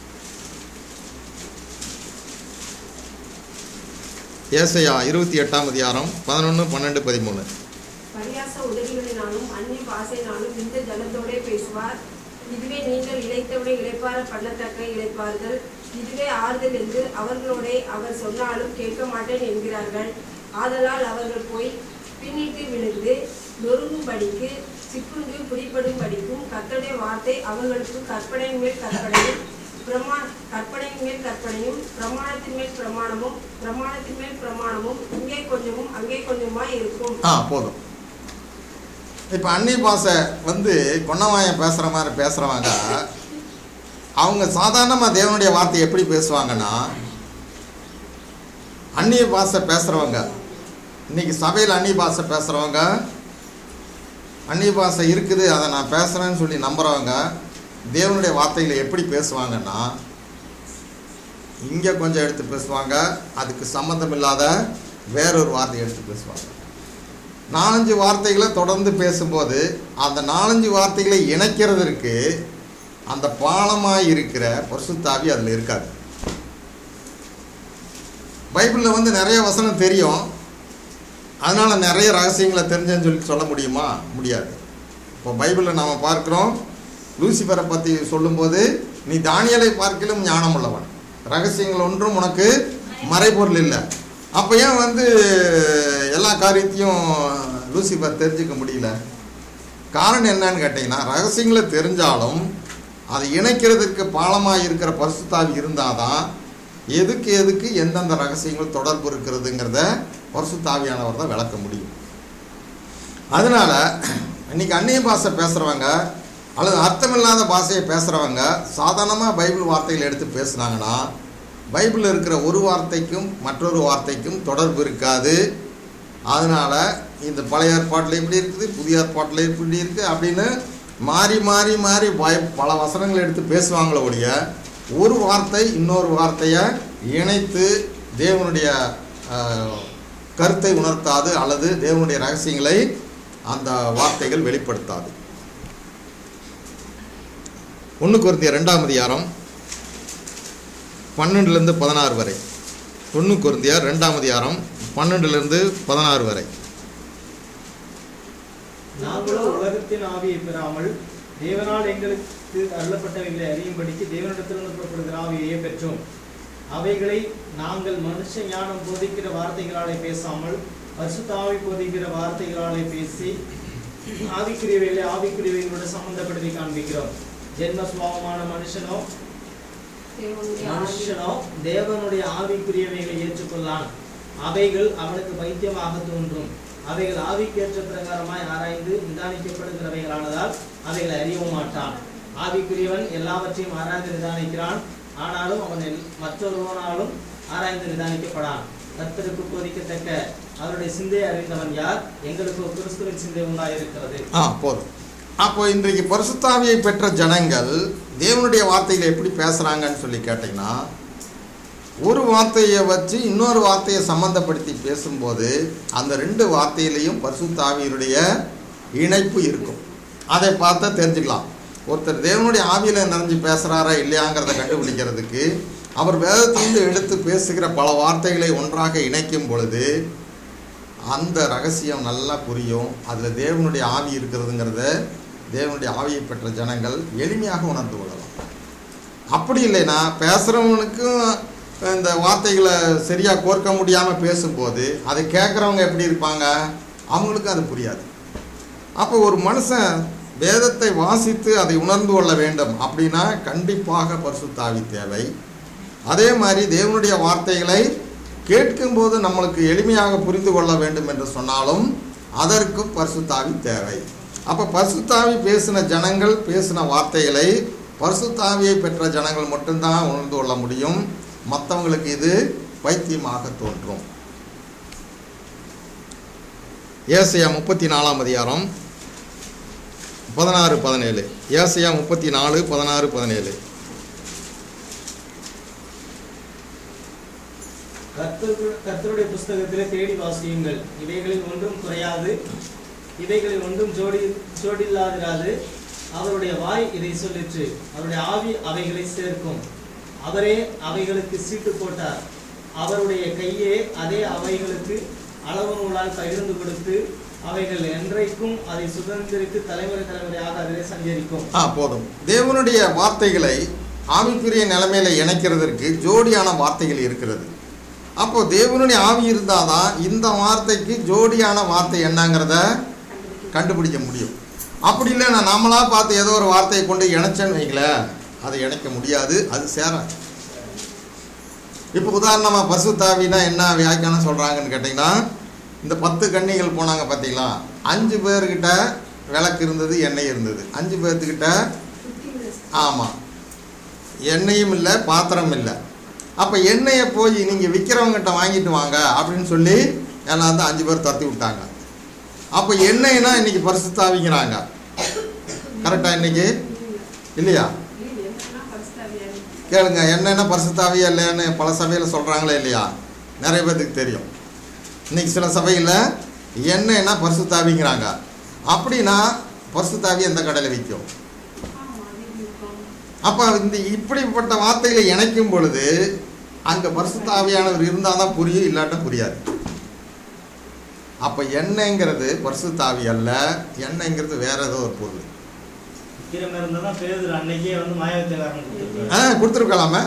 ஏசையா இருபத்தி எட்டாம் அதிகாரம் பதினொன்று பன்னெண்டு பதிமூணு பரியாச உதவிகளினாலும் அந்நிய பாசையினாலும் இந்த ஜனத்தோடே பேசுவார் இதுவே நீங்கள் இழைத்தவுடன் இழைப்பார பண்ணத்தக்க இழைப்பார்கள் இதுவே ஆறுதல் என்று அவர்களோடே அவர் சொன்னாலும் கேட்க மாட்டேன் என்கிறார்கள் ஆதலால் அவர்கள் போய் பின்னிட்டு விழுந்து நொறுங்கும்படிக்கு சிக்குண்டு பிடிப்படும்படிக்கும் கர்த்தருடைய வார்த்தை அவர்களுக்கு கற்பனையின் மேல் கற்பனையும் பிரமா கற்பனையின் மேல் கற்பனையும் பிரமாணத்தின் மேல் பிரமாணமும் பிரமாணத்தின் மேல் பிரமாணமும் இங்கே கொஞ்சமும் அங்கே கொஞ்சமாய் இருக்கும் ஆ போதும் இப்போ அன்னி பாஷை வந்து கொன்னவாயம் பேசுகிற மாதிரி பேசுகிறவங்க அவங்க சாதாரணமாக தேவனுடைய வார்த்தை எப்படி பேசுவாங்கன்னா அந்நிய பாஷை பேசுகிறவங்க இன்னைக்கு சபையில் அந்நிய பாஷை பேசுகிறவங்க அந்நிய பாஷை இருக்குது அதை நான் பேசுகிறேன்னு சொல்லி நம்புகிறவங்க தேவனுடைய வார்த்தைகளை எப்படி பேசுவாங்கன்னா இங்கே கொஞ்சம் எடுத்து பேசுவாங்க அதுக்கு சம்மந்தம் இல்லாத வேறொரு வார்த்தையை எடுத்து பேசுவாங்க நாலஞ்சு வார்த்தைகளை தொடர்ந்து பேசும்போது அந்த நாலஞ்சு வார்த்தைகளை இணைக்கிறதற்கு அந்த பாலமாக இருக்கிற பரிசுத்தாவி அதில் இருக்காது பைபிளில் வந்து நிறைய வசனம் தெரியும் அதனால் நிறைய ரகசியங்களை தெரிஞ்சேன்னு சொல்லி சொல்ல முடியுமா முடியாது இப்போ பைபிளில் நாம் பார்க்குறோம் லூசிஃபரை பற்றி சொல்லும்போது நீ தானியலை பார்க்கிலும் ஞானம் உள்ளவன் ரகசியங்கள் ஒன்றும் உனக்கு மறைபொருள் இல்லை அப்போ ஏன் வந்து எல்லா காரியத்தையும் லூசிஃபர் தெரிஞ்சுக்க முடியல காரணம் என்னன்னு கேட்டிங்கன்னா ரகசியங்களை தெரிஞ்சாலும் அதை இணைக்கிறதுக்கு பாலமாக இருக்கிற பரிசுத்தாவி இருந்தால் தான் எதுக்கு எதுக்கு எந்தெந்த ரகசியங்கள் தொடர்பு இருக்கிறதுங்கிறத பரிசுத்தாவியானவர் தான் விளக்க முடியும் அதனால் இன்னைக்கு அந்நிய பாஷை பேசுகிறவங்க அல்லது அர்த்தமில்லாத பாஷையை பேசுகிறவங்க சாதாரணமாக பைபிள் வார்த்தைகள் எடுத்து பேசுனாங்கன்னா பைபிளில் இருக்கிற ஒரு வார்த்தைக்கும் மற்றொரு வார்த்தைக்கும் தொடர்பு இருக்காது அதனால் இந்த பழைய ஏற்பாட்டில் இப்படி இருக்குது புதிய ஏற்பாட்டில் இப்படி இருக்குது அப்படின்னு மாறி மாறி மாறி பய பல வசனங்களை எடுத்து பேசுவாங்களே ஒழிய ஒரு வார்த்தை இன்னொரு வார்த்தையை இணைத்து தேவனுடைய ஆஹ், கருத்தை உணர்த்தாது அல்லது தேவனுடைய ரகசியங்களை அந்த வார்த்தைகள் வெளிப்படுத்தாது ஒன்று குருந்திய ரெண்டாம் அதிகாரம் பன்னெண்டுலேருந்து பதினாறு வரை ஒன்று குருந்தியார் ரெண்டாம் அதிகாரம் பன்னெண்டுலேருந்து பதினாறு வரை நாங்களோ உலகத்தின் ஆவியை பெறாமல் தேவனால் எங்களுக்கு அருளப்பட்டவைகளை அறியும்படிக்கு தேவனிடத்திலிருந்து புறப்படுகிற ஆவியையே பெற்றோம் அவைகளை நாங்கள் மனுஷ ஞானம் போதிக்கிற வார்த்தைகளாலே பேசாமல் பரிசுத்த ஆவி போதிக்கிற வார்த்தைகளாலே பேசி ஆவிக்குரியவைகளை ஆவிக்குரியவைகளோட சம்பந்தப்படுத்தி காண்பிக்கிறோம் ஜென்ம சுபாவமான மனுஷனோ தேவனுடைய ஆவி மனுஷனோ தேவனுடைய ஆவிக்குரியவைகளை ஏற்றுக்கொள்ளான் அவைகள் அவனுக்கு பைத்தியமாக தோன்றும் அவைகள் ஆவிக்கேற்ற பிரகாரமாய் ஆராய்ந்து நிதானிக்கப்படுகிறவைகளானதால் அவைகளை அறியவும் மாட்டான் ஆவிக்குரியவன் எல்லாவற்றையும் ஆராய்ந்து நிதானிக்கிறான் ஆனாலும் அவன் எல்- மற்றொருவனாலும் ஆராய்ந்து நிதானிக்கப்படான் கர்த்தருக்கு போதிக்கத்தக்க அவருடைய சிந்தையை அறிந்தவன் யார் எங்களுக்கு ஒரு கிறிஸ்துவின் சிந்தை உண்டாயிருக்கிறது ஆ போதும் அப்போ இன்றைக்கு பரிசுத்தாவியை பெற்ற ஜனங்கள் தேவனுடைய வார்த்தைகளை எப்படி பேசுகிறாங்கன்னு சொல்லி கேட்டிங்கன்னா ஒரு வார்த்தையை வச்சு இன்னொரு வார்த்தையை சம்மந்தப்படுத்தி பேசும்போது அந்த ரெண்டு வார்த்தையிலையும் பரிசுத்தாவியினுடைய இணைப்பு இருக்கும் அதை பார்த்தா தெரிஞ்சுக்கலாம் ஒருத்தர் தேவனுடைய ஆவியில் நிறைஞ்சு பேசுகிறாரா இல்லையாங்கிறத கண்டுபிடிக்கிறதுக்கு அவர் வேதத்திலிருந்து எடுத்து பேசுகிற பல வார்த்தைகளை ஒன்றாக இணைக்கும் பொழுது அந்த ரகசியம் நல்லா புரியும் அதில் தேவனுடைய ஆவி இருக்கிறதுங்கிறத தேவனுடைய ஆவியை பெற்ற ஜனங்கள் எளிமையாக உணர்ந்து கொள்ளலாம் அப்படி இல்லைன்னா பேசுகிறவனுக்கும் இந்த வார்த்தைகளை சரியாக கோர்க்க முடியாமல் பேசும்போது அதை கேட்குறவங்க எப்படி இருப்பாங்க அவங்களுக்கும் அது புரியாது அப்போ ஒரு மனுஷன் வேதத்தை வாசித்து அதை உணர்ந்து கொள்ள வேண்டும் அப்படின்னா கண்டிப்பாக பரிசுத்தாவி தேவை அதே மாதிரி தேவனுடைய வார்த்தைகளை கேட்கும்போது நம்மளுக்கு எளிமையாக புரிந்து கொள்ள வேண்டும் என்று சொன்னாலும் அதற்கும் பரிசுத்தாவி தேவை அப்போ பரிசுத்தாவி பேசின ஜனங்கள் பேசின வார்த்தைகளை பரிசுத்தாவியை பெற்ற ஜனங்கள் மட்டும்தான் உணர்ந்து கொள்ள முடியும் மற்றவங்களுக்கு இது பைத்தியமாக தோன்றும் ஏசையா முப்பத்தி நாலாம் அதிகாரம் பதினாறு பதினேழு ஏசையா முப்பத்தி நாலு பதினாறு பதினேழு கர்த்தரு- கர்த்தருடைய புஸ்தகத்திலே தேடி வாசியுங்கள் இவைகளில் ஒன்றும் குறையாது இவைகளில் ஒன்றும் ஜோடி ஜோடில்லாதிராது அவருடைய வாய் இதை சொல்லிற்று அவருடைய ஆவி அவைகளை சேர்க்கும் அவரே அவைகளுக்கு சீட்டு போட்டார் அவருடைய கையே அதே அவைகளுக்கு அளவு நூலால் பகிர்ந்து கொடுத்து அவைகள் என்றைக்கும் அதை சுதந்திரித்து தலைமுறை தலைமுறையாக அதிலே சஞ்சரிக்கும் ஆ போதும் தேவனுடைய வார்த்தைகளை ஆவிக்குரிய நிலைமையில இணைக்கிறதற்கு ஜோடியான வார்த்தைகள் இருக்கிறது அப்போ தேவனுடைய ஆவி இருந்தால் தான் இந்த வார்த்தைக்கு ஜோடியான வார்த்தை என்னங்கிறத கண்டுபிடிக்க முடியும் அப்படி இல்லைன்னா நாமளாக பார்த்து ஏதோ ஒரு வார்த்தையை கொண்டு இணைச்சேன்னு வைங்களேன் அதை இணைக்க முடியாது அது சேராது இப்போ உதாரணமாக பசுத்தாவினா என்ன வியாக்கியானம் சொல்கிறாங்கன்னு கேட்டிங்கன்னா இந்த பத்து கன்னிகள் போனாங்க பார்த்தீங்களா அஞ்சு பேர்கிட்ட விளக்கு இருந்தது எண்ணெய் இருந்தது அஞ்சு பேர்த்துக்கிட்ட ஆமாம் எண்ணெயும் இல்லை பாத்திரம் இல்லை அப்போ எண்ணெயை போய் நீங்கள் விற்கிறவங்ககிட்ட வாங்கிட்டு வாங்க அப்படின்னு சொல்லி எல்லாம் வந்து அஞ்சு பேர் துரத்தி விட்டாங்க அப்போ எண்ணெய்னா இன்னைக்கு பரிசுத்தாவிங்கிறாங்க கரெக்டாக இன்னைக்கு இல்லையா இது என்னன்னா பரிசுத்தாவியார் கேளுங்க என்னென்ன பரிசுத்தாவியா இல்லைன்னு பல சபையில் சொல்கிறாங்களே இல்லையா நிறைய பேர்த்துக்கு தெரியும் இன்னைக்கு சில சபையில் என்னன்னா பரிசுத்தாவிங்கிறாங்க அப்படின்னா பரிசுத்தாவி எந்த கடையில் விற்கும் ஆமா அது இருக்கும் அப்போ இந்த இப்படிப்பட்ட வார்த்தைகளை இணைக்கும் பொழுது அங்கே பரிசுத்தாவியானவர் இருந்தால் தான் புரியும் இல்லாட்டா புரியாது அப்போ எண்ணெய்ங்கிறது பரிசுத்தாவி அல்ல எண்ணெய்ங்கிறது வேற ஏதோ ஒரு பொருள் விக்கிரம் இருந்தால் தான் பேதர் அன்னைக்கே வந்து மாயவத்தைக்காரன் கொடுத்துருக்காரு ஆ கொடுத்துருக்கலாமே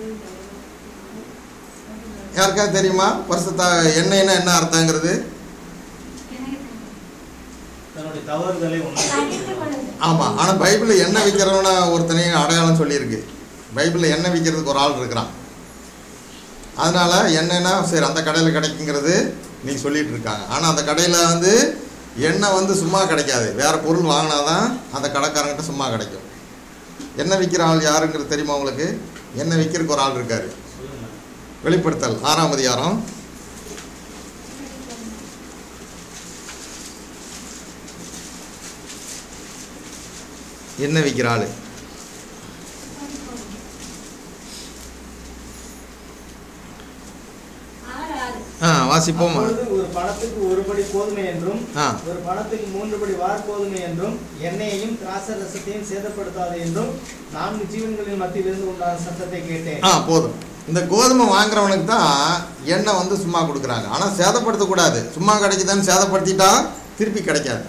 யாருக்காவது தெரியுமா பரிசுத்தா எண்ணெய்னா என்ன அர்த்தங்கிறது தன்னுடைய தவறுதலை தவிர்த்து உணர்ந்து கொள்ளுது ஆமாம் ஆனால் பைபிளில் எண்ணெய் விற்கிறவன ஒருத்தனையும் அடையாளம் சொல்லியிருக்கு பைபிளில் எண்ணெய் விற்கிறதுக்கு ஒரு ஆள் இருக்கிறான் அதனால் எண்ணெய்னா சரி அந்த கடையில் கிடைக்குங்கிறது நீ சொல்லிட்டு இருக்காங்க ஆனால் அந்த கடையில் வந்து எண்ணெய் வந்து சும்மா கிடைக்காது வேற பொருள் வாங்கினா தான் அந்த கடைக்காரங்கிட்ட சும்மா கிடைக்கும் எண்ணெய் விற்கிற ஆள் யாருங்கிறது தெரியுமா உங்களுக்கு எண்ணெய் விற்கிறதுக்கு ஒரு ஆள் இருக்காரு சொல்லுங்க வெளிப்படுத்தல் ஆறாம் அதிகாரம் எண்ணெய் விற்கிற ஆள் ஆறு ஆறு ஆ வாசிப்போம் அப்பொழுது ஒரு பணத்துக்கு ஒரு படி கோதுமை என்றும் ஆ ஒரு பணத்துக்கு மூன்று படி வார் கோதுமை என்றும் எண்ணெயையும் திராட்சை ரசத்தையும் சேதப்படுத்தாது என்றும் நான்கு ஜீவன்களின் மத்தியிலிருந்து உண்டான சத்தத்தை கேட்டேன் ஆ போதும் இந்த கோதுமை வாங்குறவனுக்கு தான் எண்ணெய் வந்து சும்மா கொடுக்குறாங்க ஆனால் சேதப்படுத்தக்கூடாது சும்மா கிடைக்குதான்னு சேதப்படுத்திட்டா திருப்பி கிடைக்காது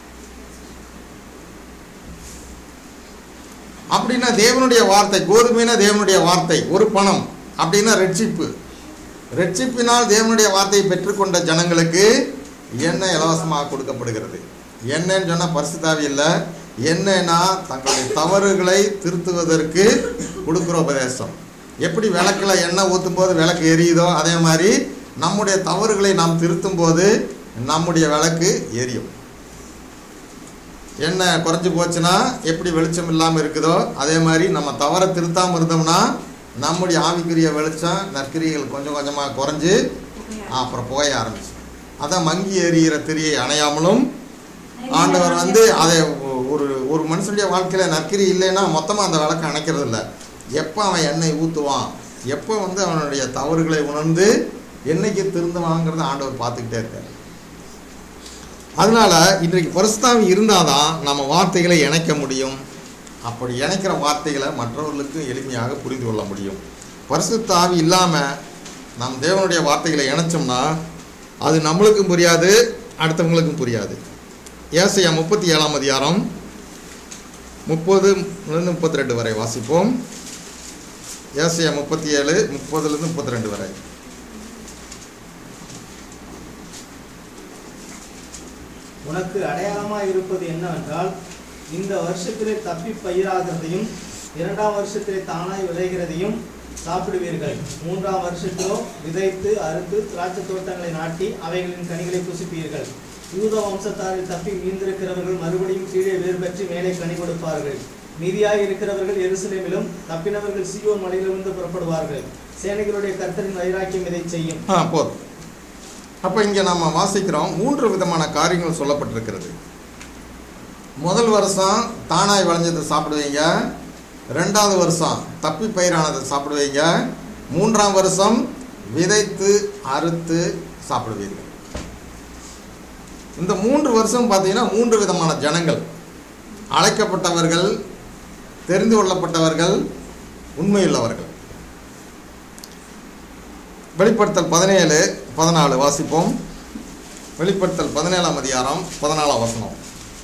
அப்படின்னா தேவனுடைய வார்த்தை கோதுமைனா தேவனுடைய வார்த்தை ஒரு பணம் அப்படின்னா ரெட்சிப்பு ரெட்சிப்பினால் தேவனுடைய வார்த்தையை பெற்றுக்கொண்ட ஜனங்களுக்கு எண்ணெய் இலவசமாக கொடுக்கப்படுகிறது எண்ணெய்ன்னு சொன்னால் பரிசுத்தாவி இல்லை எண்ணெய்னா தங்களுடைய தவறுகளை திருத்துவதற்கு கொடுக்குற உபதேசம் எப்படி விளக்கில் எண்ணெய் ஊற்றும் போது விளக்கு எரியுதோ அதே மாதிரி நம்முடைய தவறுகளை நாம் திருத்தும் போது நம்முடைய விளக்கு எரியும் எண்ணெய் குறைஞ்சி போச்சுன்னா எப்படி வெளிச்சம் இல்லாமல் இருக்குதோ அதே மாதிரி நம்ம தவறை திருத்தாமல் இருந்தோம்னா நம்முடைய ஆவிக்குரிய வெளிச்சம் நற்கிரிகள் கொஞ்சம் கொஞ்சமாக குறைஞ்சு அப்புறம் புகைய ஆரம்பிச்சு அதான் மங்கி எரியிற திரியை அணையாமலும் ஆண்டவர் வந்து அதை ஒ- ஒரு ஒரு மனுஷனுடைய வாழ்க்கையில் நற்கிரி இல்லைன்னா மொத்தமாக அந்த விளக்கை அணைக்கிறது இல்லை எப்போ அவன் எண்ணெய் ஊற்றுவான் எப்போ வந்து அவனுடைய தவறுகளை உணர்ந்து என்னைக்கு திருந்துவாங்கிறத ஆண்டவர் பார்த்துக்கிட்டே இருக்கார் அதனால இன்றைக்கு பரிசுத்தாவி இருந்தால் தான் நம்ம வார்த்தைகளை இணைக்க முடியும் அப்படி இணைக்கிற வார்த்தைகளை மற்றவர்களுக்கு எளிமையாக புரிந்து கொள்ள முடியும் பரிசுத்தாவி இல்லாமல் நம் தேவனுடைய வார்த்தைகளை இணைச்சோம்னா அது நம்மளுக்கும் புரியாது அடுத்தவங்களுக்கும் புரியாது ஏசையா முப்பத்தி ஏழாம் அதிகாரம் முப்பதுலேருந்து முப்பத்தி ரெண்டு வரை வாசிப்போம் ஏசையா முப்பத்தி ஏழு முப்பதுலேருந்து முப்பத்தி ரெண்டு வரை உனக்கு அடையாளமாய் இருப்பது என்னவென்றால் இந்த வருஷத்திலே தப்பி பயிராகிறதையும் இரண்டாம் வருஷத்திலே தானாய் விளைகிறதையும் சாப்பிடுவீர்கள் மூன்றாம் வருஷத்திலோ விதைத்து அறுத்து திராட்சை தோட்டங்களை நாட்டி அவைகளின் கனிகளை புசிப்பீர்கள் யூத வம்சத்தாரில் தப்பி மீந்திருக்கிறவர்கள் மறுபடியும் கீழே வேறு பெற்று மேலே கனி கொடுப்பார்கள் மீதியாய் இருக்கிறவர்கள் எருசலேமிலும் தப்பினவர்கள் சீயோன் மலையிலிருந்து புறப்படுவார்கள் சேனைகளுடைய கர்த்தரின் வைராக்கியம் இதை செய்யும் ஆ போதும் அப்போ இங்கே நம்ம வாசிக்கிறோம் மூன்று விதமான காரியங்கள் சொல்லப்பட்டிருக்கிறது முதல் வருஷம் தானாய் விளைஞ்சதை சாப்பிடுவீங்க ரெண்டாவது வருஷம் தப்பி பயிரானதை சாப்பிடுவீங்க மூன்றாம் வருஷம் விதைத்து அறுத்து சாப்பிடுவீர்கள் இந்த மூன்று வருஷம் பார்த்தீங்கன்னா மூன்று விதமான ஜனங்கள் அழைக்கப்பட்டவர்கள் தெரிந்து கொள்ளப்பட்டவர்கள் உண்மையுள்ளவர்கள் வெளிப்படுத்தல் பதினேழு பதினாலு வாசிப்போம் வெளிப்படுத்தல் பதினேழாம் அதிகாரம் பதினாலாம் வசனம்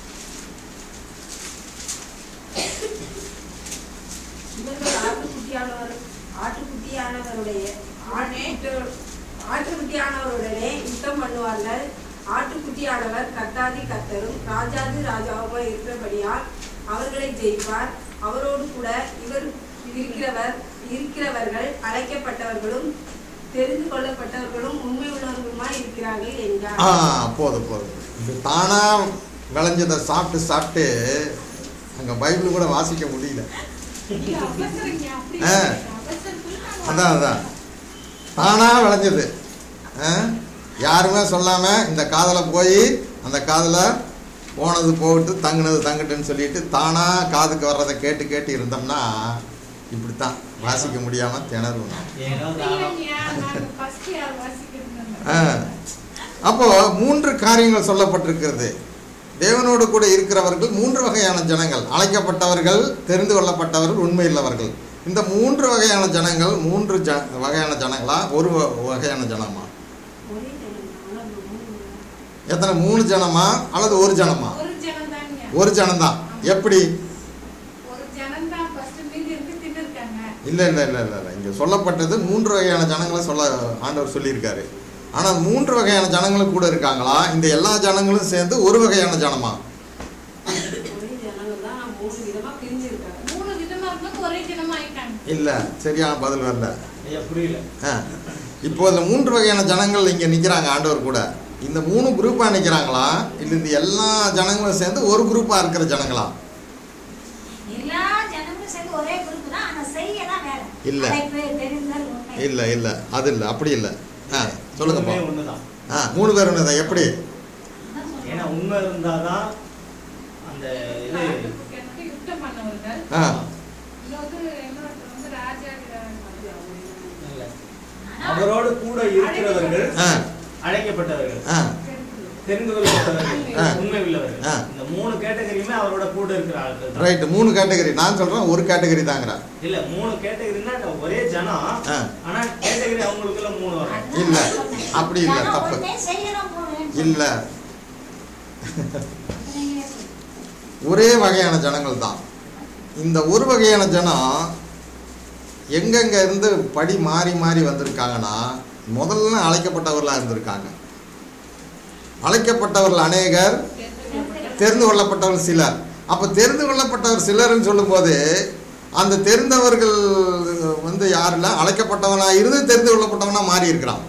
இவர்கள் ஆட்டுக்குட்டியானவர் ஆட்டுக்குட்டியானவருடைய ஆட்டு- ஆட்டுக்குட்டியானவருடனே யுத்தம் பண்ணுவார்கள் ஆட்டுக்குட்டியானவர் கர்த்தாதி கர்த்தரும் ராஜாதி ராஜாவுமாய் இருக்கிறபடியால் அவர்களை ஜெயிப்பார் அவரோடு கூட இவர் இருக்கிறவர் இருக்கிறவர்கள் அழைக்கப்பட்டவர்களும் தெரிந்து கொள்ளப்பட்டவர்களும் உண்மை உள்ளவர்களுமாய் இருக்கிறார்கள் என்றார் ஆ போதும் போதும் இது தானாக விளைஞ்சதை சாப்பிட்டு சாப்பிட்டு அங்கே பைபிள் கூட வாசிக்க முடியல இல்ல, அவசரங்க, அப்படி ஆ. இல்லை. அவசரத்துல நான் அதான் அதான் தானாக விளைஞ்சது ஆ? யாருமே சொல்லாமல் இந்த காதில் போய் அந்த காதில் போனது போகட்டு தங்குனது தங்கட்டுன்னு சொல்லிட்டு தானாக காதுக்கு வர்றதை கேட்டு கேட்டு இருந்தோம்னா இப்படி தான் வாசிக்க முடியாமல் திணறுவோம் ஏனோ அப்படி தானோ இல்லைங்கய்யா, நாங்க first யார் வாசிக்கிறது ஆ. அப்போ மூன்று காரியங்கள் சொல்லப்பட்டிருக்கிறது தேவனோடு கூட இருக்கிறவர்கள் மூன்று வகையான ஜனங்கள் அழைக்கப்பட்டவர்கள் தெரிந்து கொள்ளப்பட்டவர்கள் உண்மையுள்ளவர்கள் இந்த மூன்று வகையான ஜனங்கள் மூன்று ஜ வகையான ஜனங்களா ஒரு வ- வகையான ஜனமா ஒரே ஜனம், ஆனால் மூணு எத்தனை மூணு ஜனமா அல்லது ஒரு ஜனமா ஒரு ஜனம்தாங்க. ஒரு ஜனம்தான் எப்படி ஒரு ஜனம்தான் first மீதி இருந்து தின்னுருக்காங்க. இல்லை இல்லை இல்லை இல்லை இல்லை இங்கே சொல்லப்பட்டது மூன்று வகையான ஜனங்களை சொல்ல ஆண்டவர் சொல்லியிருக்காரு ஆனால் மூன்று வகையான ஜனங்களும் கூட இருக்காங்களா இந்த எல்லா ஜனங்களும் சேர்ந்து ஒரு வகையான ஜனமா ஒரே ஜனங்கள் தான் மூணு விதமா பிரிஞ்சிருக்காங்க மூணு விதமா இருந்தாலும் ஒரே ஜனமா ஆயிட்டாங்க. இல்லை சரியான பதில் வரல ஐயா புரியல ஆ. இப்போ இந்த மூன்று வகையான ஜனங்கள் இங்கே நிற்கிறாங்க ஆண்டவர் கூட இந்த மூணு குரூப்பாக நிற்கிறாங்களா இல்லை இந்த எல்லா ஜனங்களும் சேர்ந்து ஒரு குரூப்பாக இருக்கிற ஜனங்களா எல்லா ஜனங்களும் சேர்ந்து ஒரே குரூப் தான் ஆனா செய்யலாம் வேற இல்ல. அழைப்பு, தெரிந்தல் உண்மை இல்லை இல்லை அது இல்லை அப்படி இல்லை ஆ சொல்லுங்கப்பா உண்மை ஒண்ணுதான் ஆ மூணு பேர் என்னதான் எப்படி அதான் சொல்றேன். ஏன்னா உண்மை இருந்தாதான் அந்த இது எனக்கு யுத்தம் பண்ணவர்கள் ஆ இன்னொரு இன்னொருத்தர் வந்து ராஜா இல்ல. அவரோடு கூட இருக்கிறவர்கள் ஆ அழைக்கப்பட்டவர்கள் ஆ தெரிந்து கொள்ளப்பட்டவர்கள் ஆ. உண்மை உள்ளவர்கள் ஆ. இந்த மூணு கேட்டகரியுமே அவரோட கூட இருக்கிற ஆட்கள் தான். ரைட்டு மூணு கேட்டகரி நான் சொல்கிறேன் ஒரு கேட்டகரி தாங்கிறேன் இல்ல மூணு கேட்டகரின்னா ஒரே ஜனம் ஆ. ஆனா கேட்டகரி அவங்களுக்குள்ள மூணு வரும் அதுதான் இல்ல, சொன்னேன். அப்படி இல்ல, ஜனம் தப்பு. ஒண்ணே செய்யணும் போகணும்னு இல்லை சொன்னேன். நீங்களே சொல்லுங்க. ஒரே வகையான ஜனங்கள் தான் இந்த ஒரு வகையான ஜனம் எங்கெங்க இருந்து படி மாறி மாறி வந்திருக்காங்கன்னா முதல்ல அழைக்கப்பட்டவர்களாக இருந்திருக்காங்க அழைக்கப்பட்டவர்கள் அநேகர் தெரிந்து கொள்ளப்பட்டவர்கள் சிலர் அப்போ தெரிந்து கொள்ளப்பட்டவர் சிலர்னு சொல்லும்போது அந்த தெரிந்தவர்கள் வந்து யாருல அழைக்கப்பட்டவனாக இருந்து தெரிந்து கொள்ளப்பட்டவனாக மாறி இருக்கிறான்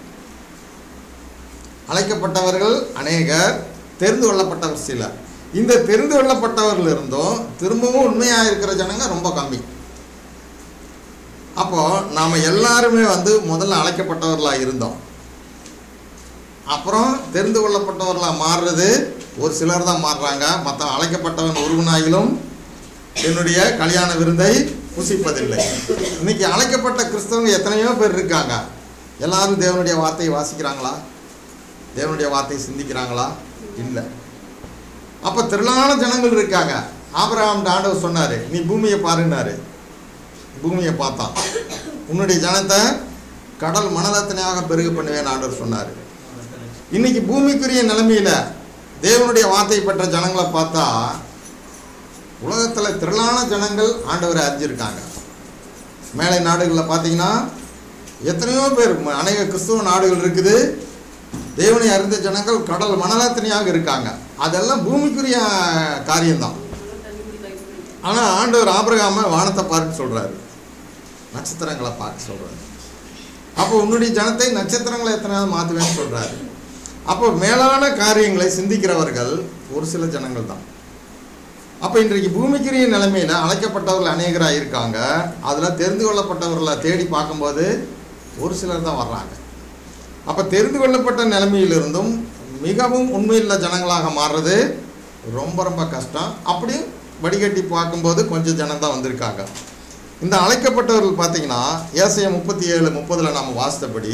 அழைக்கப்பட்டவர்கள் அநேகர் தெரிந்து கொள்ளப்பட்டவர் சிலர் இந்த தெரிந்து கொள்ளப்பட்டவர்கள் இருந்தும் திரும்பவும் உண்மையாக இருக்கிற ஜனங்க ரொம்ப கம்மி அப்போ நாம் எல்லாருமே வந்து முதல்ல அழைக்கப்பட்டவர்களாக இருந்தோம் அப்புறம் தெரிந்து கொள்ளப்பட்டவர்களாக மாறுறது ஒரு சிலர் தான் மாறுறாங்க மற்ற அழைக்கப்பட்டவன் ஒருவனாயிலும் என்னுடைய கல்யாண விருந்தை புசிப்பதில்லை இன்னைக்கு அழைக்கப்பட்ட கிறிஸ்தவங்க எத்தனையோ பேர் இருக்காங்க எல்லாரும் தேவனுடைய வார்த்தையை வாசிக்கிறாங்களா தேவனுடைய வார்த்தையை சிந்திக்கிறாங்களா இல்லை அப்போ திரளான ஜனங்கள் இருக்காங்க ஆபிரகாம் ஆண்டவர் சொன்னார் நீ பூமியை பாருன்னாரு பூமியை பார்த்தான் உன்னுடைய ஜனத்தை கடல் மணலத்தனையாக பெருக பண்ணுவேன் ஆண்டவர் சொன்னார் இன்னைக்கு பூமிக்குரிய நிலைமையில தேவனுடைய வார்த்தை பெற்ற ஜனங்களை பார்த்தா உலகத்தில் திரளான ஜனங்கள் ஆண்டவரை அறிஞ்சிருக்காங்க மேலை நாடுகளில் பார்த்தீங்கன்னா எத்தனையோ பேர் ம- அநேக கிறிஸ்துவ நாடுகள் இருக்குது தேவனை அறிந்த ஜனங்கள் கடல் மணலாத்தனையாக இருக்காங்க அதெல்லாம் பூமிக்குரிய காரியம்தான் ஆனால் ஆண்டவர் ஆபிரகாம வானத்தை பார்க்க சொல்றாரு நட்சத்திரங்களை பார்க்க சொல்றாரு அப்போ உன்னுடைய ஜனத்தை நட்சத்திரங்களை எத்தனையாவது மாற்றுவேன்னு சொல்றாரு அப்போ மேலான காரியங்களை சிந்திக்கிறவர்கள் ஒரு சில ஜனங்கள் தான் அப்போ இன்றைக்கு பூமிக்குரிய நிலைமையில் அழைக்கப்பட்டவர்கள் அநேகராக இருக்காங்க அதில் தெரிந்து கொள்ளப்பட்டவர்களை தேடி பார்க்கும்போது ஒரு சிலர் தான் வர்றாங்க அப்போ தெரிந்து கொள்ளப்பட்ட நிலைமையிலிருந்தும் மிகவும் உண்மையுள்ள ஜனங்களாக மாறுறது ரொம்ப ரொம்ப கஷ்டம் அப்படியும் வடிகட்டி பார்க்கும்போது கொஞ்சம் ஜனம் தான் வந்திருக்காங்க இந்த அழைக்கப்பட்டவர்கள் பார்த்தீங்கன்னா ஏசைய முப்பத்தி ஏழு முப்பதில் நம்ம வாசித்தபடி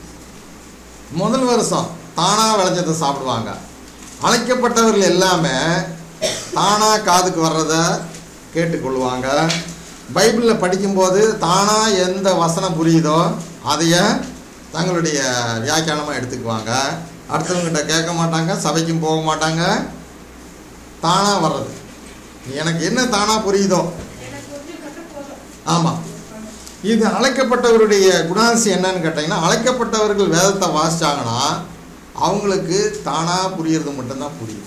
முதல் வருஷம் தானாக விளைஞ்சதை சாப்பிடுவாங்க அழைக்கப்பட்டவர்கள் எல்லாமே தானாக காதுக்கு வர்றதை கேட்டுக்கொள்வாங்க பைபிளில் படிக்கும்போது தானாக எந்த வசனம் புரியுதோ அதைய தங்களுடைய வியாக்கியானமாக எடுத்துக்குவாங்க அடுத்தவங்ககிட்ட கேட்க மாட்டாங்க சபைக்கும் போக மாட்டாங்க தானாக வர்றது எனக்கு என்ன தானாக புரியுதோ எனக்கு புரிஞ்சுக்கிட்டு போதும் ஆமாம் இது அழைக்கப்பட்டவருடைய குணாதிசயம் என்னன்னு கேட்டிங்கன்னா அழைக்கப்பட்டவர்கள் வேதத்தை வாசிச்சாங்கன்னா அவங்களுக்கு தானாக புரியறது மட்டும்தான் புரியும்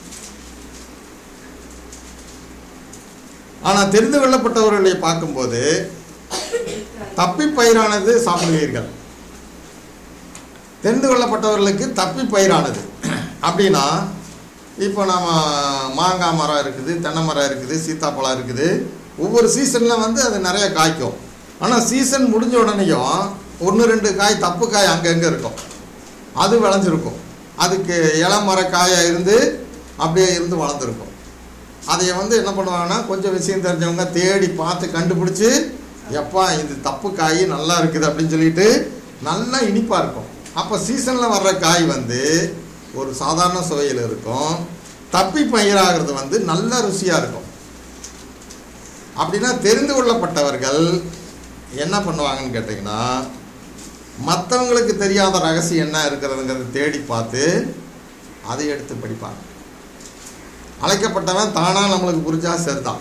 ஆனால் தெரிந்து கொள்ளப்பட்டவர்களை பார்க்கும்போது தப்பி பயிரானது சாப்பிடுவீர்கள் தெரிந்து கொள்ளப்பட்டவர்களுக்கு தப்பி பயிரானது அப்படின்னா இப்போ நம்ம மாங்காய் மரம் இருக்குது தென்னை மரம் இருக்குது சீத்தாப்பழம் இருக்குது ஒவ்வொரு சீசனில் வந்து அது நிறைய காய்க்கும் ஆனால் சீசன் முடிஞ்ச உடனேயும் ஒன்று ரெண்டு காய் தப்பு காய் அங்கங்கே இருக்கும் அது விளைஞ்சிருக்கும் அதுக்கு இளமர காயாக இருந்து அப்படியே இருந்து வளர்ந்துருக்கும் அதை வந்து என்ன பண்ணுவாங்கன்னா கொஞ்சம் விஷயம் தெரிஞ்சவங்க தேடி பார்த்து கண்டுபிடிச்சி எப்பா இது தப்பு காய் நல்லா இருக்குது அப்படின்னு சொல்லிட்டு நல்லா இனிப்பாக இருக்கும் அப்போ சீசனில் வர்ற காய் வந்து ஒரு சாதாரண சுவையில் இருக்கும் தப்பி பயிராகிறது வந்து நல்ல ருசியாக இருக்கும் அப்படின்னா தெரிந்து கொள்ளப்பட்டவர்கள் என்ன பண்ணுவாங்கன்னு கேட்டிங்கன்னா மற்றவங்களுக்கு தெரியாத ரகசியம் என்ன இருக்கிறதுங்கிறத தேடி பார்த்து அதை எடுத்து படிப்பாங்க அழைக்கப்பட்டவன் தானாக நம்மளுக்கு புரிஞ்சா சரிதான்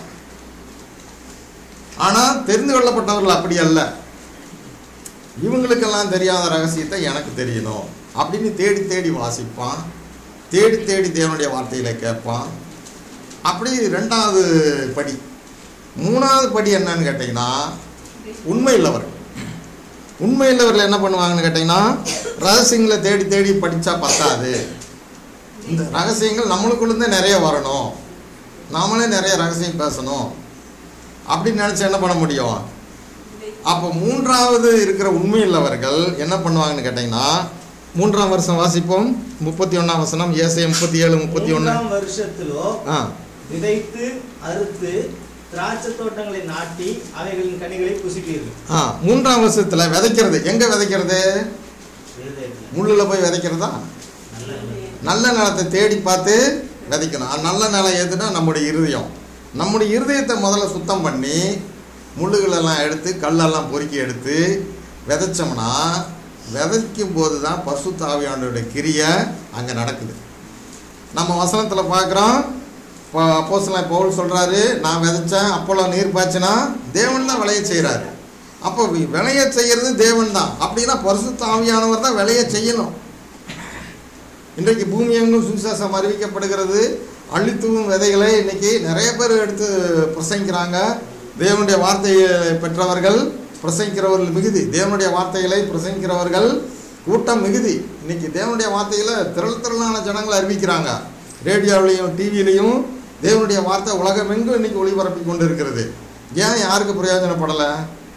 ஆனால் தெரிந்து கொள்ளப்பட்டவர்கள் அப்படி அல்ல இவங்களுக்கெல்லாம் தெரியாத ரகசியத்தை எனக்கு தெரியணும் அப்படின்னு தேடி தேடி வாசிப்பான் தேடி தேடி தேவனுடைய வார்த்தையில கேட்பான் அப்படி ரெண்டாவது படி மூணாவது படி என்னன்னு கேட்டிங்கன்னா உண்மை உள்ளவர்கள் உண்மையுள்ளவர்கள் என்ன பண்ணுவாங்கன்னு கேட்டிங்கன்னா ரகசியங்களை தேடி தேடி படித்தா பத்தாது இந்த ரகசியங்கள் நம்மளுக்குள்ளேருந்தே நிறைய வரணும் நாமளே நிறைய ரகசியம் பேசணும் அப்படின்னு நினச்சி என்ன பண்ண முடியும் அப்போ மூன்றாவது இருக்கிற உண்மையுள்ளவர்கள் என்ன பண்ணுவாங்கன்னு கேட்டிங்கன்னா மூன்றாம் வருஷம் வாசிப்போம் முப்பத்தி ஒன்றாம் வசனம் ஏசை முப்பத்தி ஏழு முப்பத்தி ஒன்று மூன்றாம் வருஷத்திலோ ஆ விதைத்து அறுத்து திராட்சை தோட்டங்களை நாட்டி அவைகளின் கனிகளை புசிப்பீர்கள் ஆ மூன்றாம் வருஷத்தில் விதைக்கிறது எங்கே விதைக்கிறது இருதயத்துல. முள்ளில் போய் விதைக்கிறதா நல்ல நல்ல. நல்ல நிலத்தை தேடி பார்த்து விதைக்கணும் அது நல்ல நிலம் எதுனா நம்முடைய இருதயம் நம்முடைய இருதயத்தை முதல்ல சுத்தம் பண்ணி முள்ளுகளெல்லாம் எடுத்து கல்லெல்லாம் பொறுக்கி எடுத்து விதைச்சோம்னா விதைக்கும் போது தான் பசுத்த ஆவியாண்டோட கிரியை அங்கே நடக்குது நம்ம வசனத்தில் பார்க்குறோம் இப்போ அப்போஸ்தலன் பவுல் சொல்கிறாரு நான் விதைச்சேன் அப்போலோ நீர் பாய்ச்சினா தேவன் தான் விளைய செய்கிறாரு அப்போ வி- விளைய செய்கிறது தேவன் தான் அப்படின்னா பரிசுத்த ஆவியானவர் தான் விளைய செய்யணும் இன்றைக்கு பூமி எங்கும் சுவிசேஷம் அறிவிக்கப்படுகிறது அள்ளித்தூவும் விதைகளை இன்னைக்கு நிறைய பேர் எடுத்து பிரசங்கிக்கிறாங்க தேவனுடைய வார்த்தையை பெற்றவர்கள் பிரசங்கிக்கிறவர்கள் மிகுதி தேவனுடைய வார்த்தைகளை பிரசங்கிக்கிறவர்கள் கூட்டம் மிகுதி இன்னைக்கு தேவனுடைய வார்த்தைகளை திரள் திரளான ஜனங்கள் அறிவிக்கிறாங்க ரேடியோவிலையும் டிவிலையும் தேவனுடைய வார்த்தை உலகமெங்கும் இன்னைக்கு ஒளிபரப்பி கொண்டு இருக்கிறது ஏன் யாருக்கு பிரயோஜனப்படலை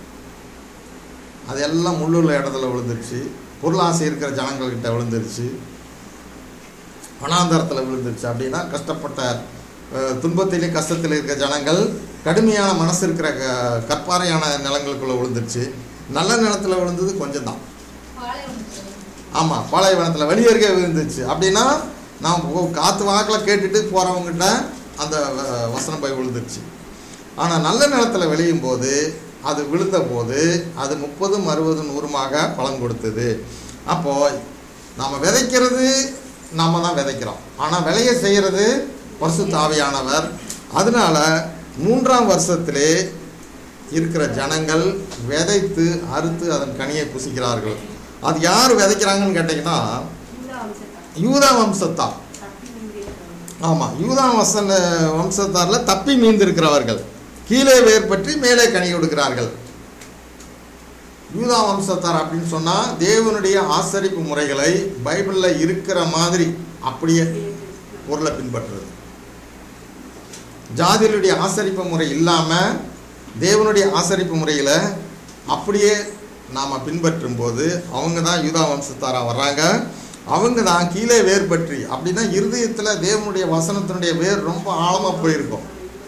அது எல்லாம் முள்ளுள்ள இடத்துல விழுந்துருச்சு பொருளாசை இருக்கிற ஜனங்கள்கிட்ட விழுந்துருச்சு வனாந்தரத்தில் விழுந்துருச்சு அப்படின்னா கஷ்டப்பட்ட அஹ், துன்பத்திலே கஷ்டத்தில் இருக்கிற ஜனங்கள் கடுமையான மனசு இருக்கிற க- கற்பாறையான நிலங்களுக்குள்ளே விழுந்துருச்சு நல்ல நிலத்தில் விழுந்தது கொஞ்சம் தான் ஆமாம் பாலைவனத்தில் வெளியேறுக விழுந்துச்சு அப்படின்னா நாம் போ- காற்று வாக்கில் கேட்டுட்டு போகிறவங்ககிட்ட அந்த வ- வசனம் போய் விழுந்துருச்சு ஆனால் நல்ல நிலத்தில் விளையும் போது அது விழுந்த போது அது முப்பதும் அறுபதும் நூறுமாக பலன் கொடுத்தது அப்போது நாம் விதைக்கிறது நாம தான் விதைக்கிறோம் ஆனால் விளைய செய்கிறது பசு தாவியானவர் அதனால மூன்றாம் வருஷத்திலே இருக்கிற ஜனங்கள் விதைத்து அறுத்து அதன் கனியை புசிக்கிறார்கள் அது யார் விதைக்கிறாங்கன்னு கேட்டிங்கன்னா யூதா வம்சத்தார் ஆமாம் யூதா வசன வம்சத்தாரில் தப்பி மீந்திருக்கிறவர்கள் கீழே வேர் பற்றி மேலே கனி கொடுக்கிறார்கள் யூதா வம்சத்தார் அப்படின்னு சொன்னால் தேவனுடைய ஆசரிப்பு முறைகளை பைபிளில் இருக்கிற மாதிரி அப்படியே பொருளை பின்பற்றுறது ஜாதிகளுடைய ஆசரிப்பு முறை இல்லாமல் தேவனுடைய ஆசரிப்பு முறையில் அப்படியே நாம் பின்பற்றும் போது அவங்க தான் யூதா வம்சத்தாராக வர்றாங்க அவங்க தான் கீழே வேர் பற்றி அப்படின்னா இருதயத்தில் தேவனுடைய வசனத்தினுடைய வேர் ரொம்ப ஆழமாக போயிருக்கும்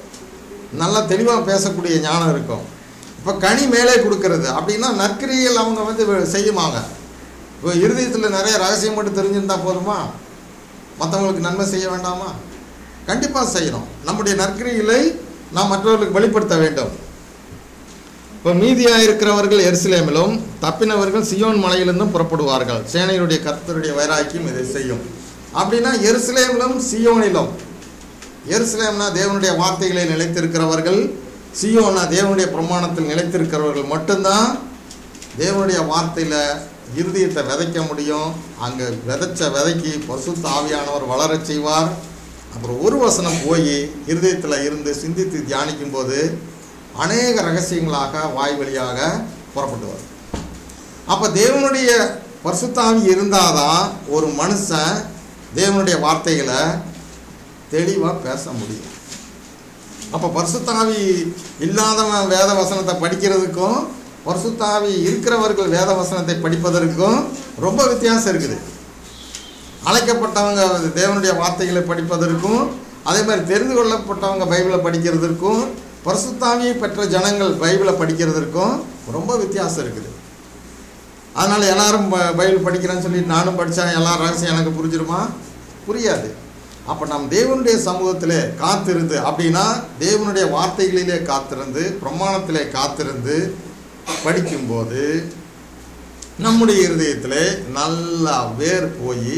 நல்லா தெளிவாக பேசக்கூடிய ஞானம் இருக்கும் இப்போ கனி மேலே கொடுக்கறது அப்படின்னா நற்கிரியில் அவங்க வந்து வெ- செய்யுமாங்க இப்போ இருதயத்தில் நிறைய ரகசியம் மட்டும் தெரிஞ்சிருந்தா போதுமா மற்றவங்களுக்கு நன்மை செய்ய வேண்டாமா கண்டிப்பாக செய்யணும் நம்முடைய நற்கிரிகளை நாம் மற்றவர்களுக்கு வெளிப்படுத்த வேண்டும் இப்போ மீதியாக இருக்கிறவர்கள் எருசலேமிலும் தப்பினவர்கள் சியோன் மலையிலிருந்தும் புறப்படுவார்கள் சேனையுடைய கர்த்தருடைய வைராக்கியம் இதை செய்யும் அப்படின்னா எருசலேமிலும் சியோனிலும் எருசலேம்னா தேவனுடைய வார்த்தைகளை நிலைத்திருக்கிறவர்கள் சியோனா தேவனுடைய பிரமாணத்தில் நிலைத்திருக்கிறவர்கள் மட்டும்தான் தேவனுடைய வார்த்தையில் இருதயத்தை விதைக்க முடியும் அங்கே விதைச்ச விதைக்கு பசுத்த ஆவியானவர் வளரச் செய்வார் அப்புறம் ஒரு வசனம் போய் இருதயத்தில் இருந்து சிந்தித்து தியானிக்கும் போது அநேக ரகசியங்களாக வாய் வழியாக புறப்பட்டு வரும் அப்போ தேவனுடைய பரிசுத்தாவி இருந்தாதான் ஒரு மனுஷன் தேவனுடைய வார்த்தைகளை தெளிவாக பேச முடியும் அப்போ பரிசுத்தாவி இல்லாதவன் வேத வசனத்தை படிக்கிறதுக்கும் பரிசுத்தாவி இருக்கிறவர்கள் வேத வசனத்தை படிப்பதற்கும் ரொம்ப வித்தியாசம் இருக்குது அழைக்கப்பட்டவங்க தேவனுடைய வார்த்தைகளை படிப்பதற்கும் அதே மாதிரி தெரிந்து கொள்ளப்பட்டவங்க பைபிளை படிக்கிறதுக்கும் பரிசுத்தாவியை பெற்ற ஜனங்கள் பைபிளை படிக்கிறதுக்கும் ரொம்ப வித்தியாசம் இருக்குது அதனால் எல்லாரும் ப- பைபிள் படிக்கிறேன்னு சொல்லி நானும் படித்தா எல்லா ரகசியம் எனக்கு புரிஞ்சிருமா புரியாது அப்போ நாம் தேவனுடைய சமூகத்திலே காத்திருந்து அப்படின்னா தேவனுடைய வார்த்தைகளிலே காத்திருந்து பிரமாணத்திலே காத்திருந்து படிக்கும்போது நம்முடைய இருதயத்திலே நல்லா வேர் போய்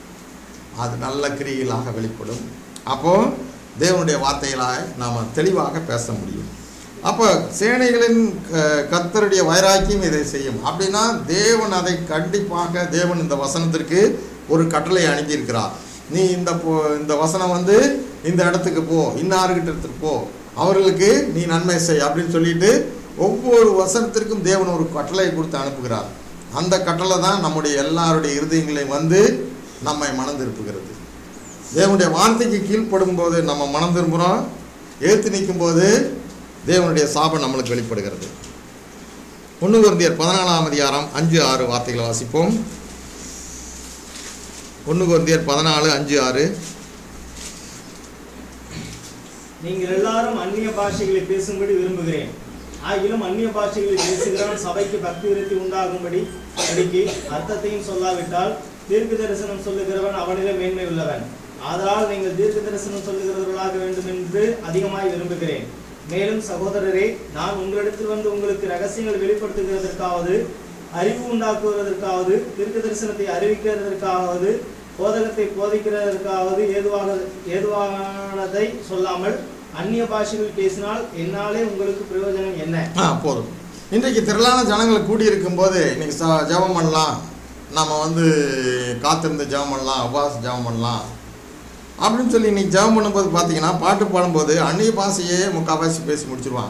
அது நல்ல கிரிகளாக வெளிப்படும் அப்போது தேவனுடைய வார்த்தைகளாக நாம் தெளிவாக பேச முடியும் அப்போ சேனைகளின் க- கர்த்தருடைய வைராக்கியம் இதை செய்யும் அப்படின்னா தேவன் அதை கண்டிப்பாக தேவன் இந்த வசனத்திற்கு ஒரு கட்டளை அனுப்பியிருக்கிறார் நீ இந்த போ இந்த வசனம் வந்து இந்த இடத்துக்கு போ இன்னாருக்கிட்ட இடத்துக்கு போ அவர்களுக்கு நீ நன்மை செய் அப்படின்னு சொல்லிட்டு ஒவ்வொரு வசனத்திற்கும் தேவன் ஒரு கட்டளை கொடுத்து அனுப்புகிறார் அந்த கட்டளை தான் நம்முடைய எல்லாருடைய இருதயங்களையும் வந்து நம்மை மனம் திருப்புகிறது தேவனுடைய வார்த்தைக்கு கீழ்ப்படும் போது நம்ம மனம் திரும்புகிறோம் ஏற்று நிற்கும் போது தேவனுடைய சாபம் நம்மளுக்கு வெளிப்படுகிறது ஒன்று குருந்தியர் பதினாலாம் அதிகாரம் அஞ்சு ஆறு வார்த்தைகளை வாசிப்போம் ஒன்று குருந்தியர் பதினாலு அஞ்சு ஆறு நீங்கள் எல்லாரும் அந்நிய பாஷைகளை பேசும்படி விரும்புகிறேன் ஆகிலும் அந்நிய பாஷைகளை பேசுகிறவன் சபைக்கு பக்தி விருத்தி உண்டாகும்படி படிக்கு அர்த்தத்தையும் சொல்லாவிட்டால் தீர்க்க தரிசனம் சொல்லுகிறவன் அவனிலே மேன்மை உள்ளவன் ஆதலால் நீங்கள் தீர்க்க தரிசனம் சொல்லுகிறவர்களாக வேண்டும் என்று அதிகமாய் விரும்புகிறேன் மேலும் சகோதரரே நான் உங்களிடத்தில் வந்து உங்களுக்கு ரகசியங்களை வெளிப்படுத்துகிறதற்காவது அறிவு உண்டாக்குவதற்காவது தீர்க்க தரிசனத்தை அறிவிக்கிறதற்காவது போதகத்தை போதிக்கிறதற்காவது ஏதுவாக ஏதுவானதை சொல்லாமல் அந்நிய பாஷைகள் பேசினால் என்னாலே உங்களுக்கு பிரயோஜனம் என்ன ஆ போதும் இன்றைக்கு திரளான ஜனங்கள் கூடியிருக்கும் போது இன்னைக்கு ச ஜெபம் பண்ணலாம் நம்ம வந்து காத்திருந்து ஜெபம் பண்ணலாம் உபவாச ஜெபம் பண்ணலாம் அப்படின்னு சொல்லி இன்னைக்கு ஜெபம் பண்ணும்போது பார்த்தீங்கன்னா பாட்டு பாடும்போது அந்நிய பாஷையே முக்கால்வாசி பேசி முடிச்சிருவாங்க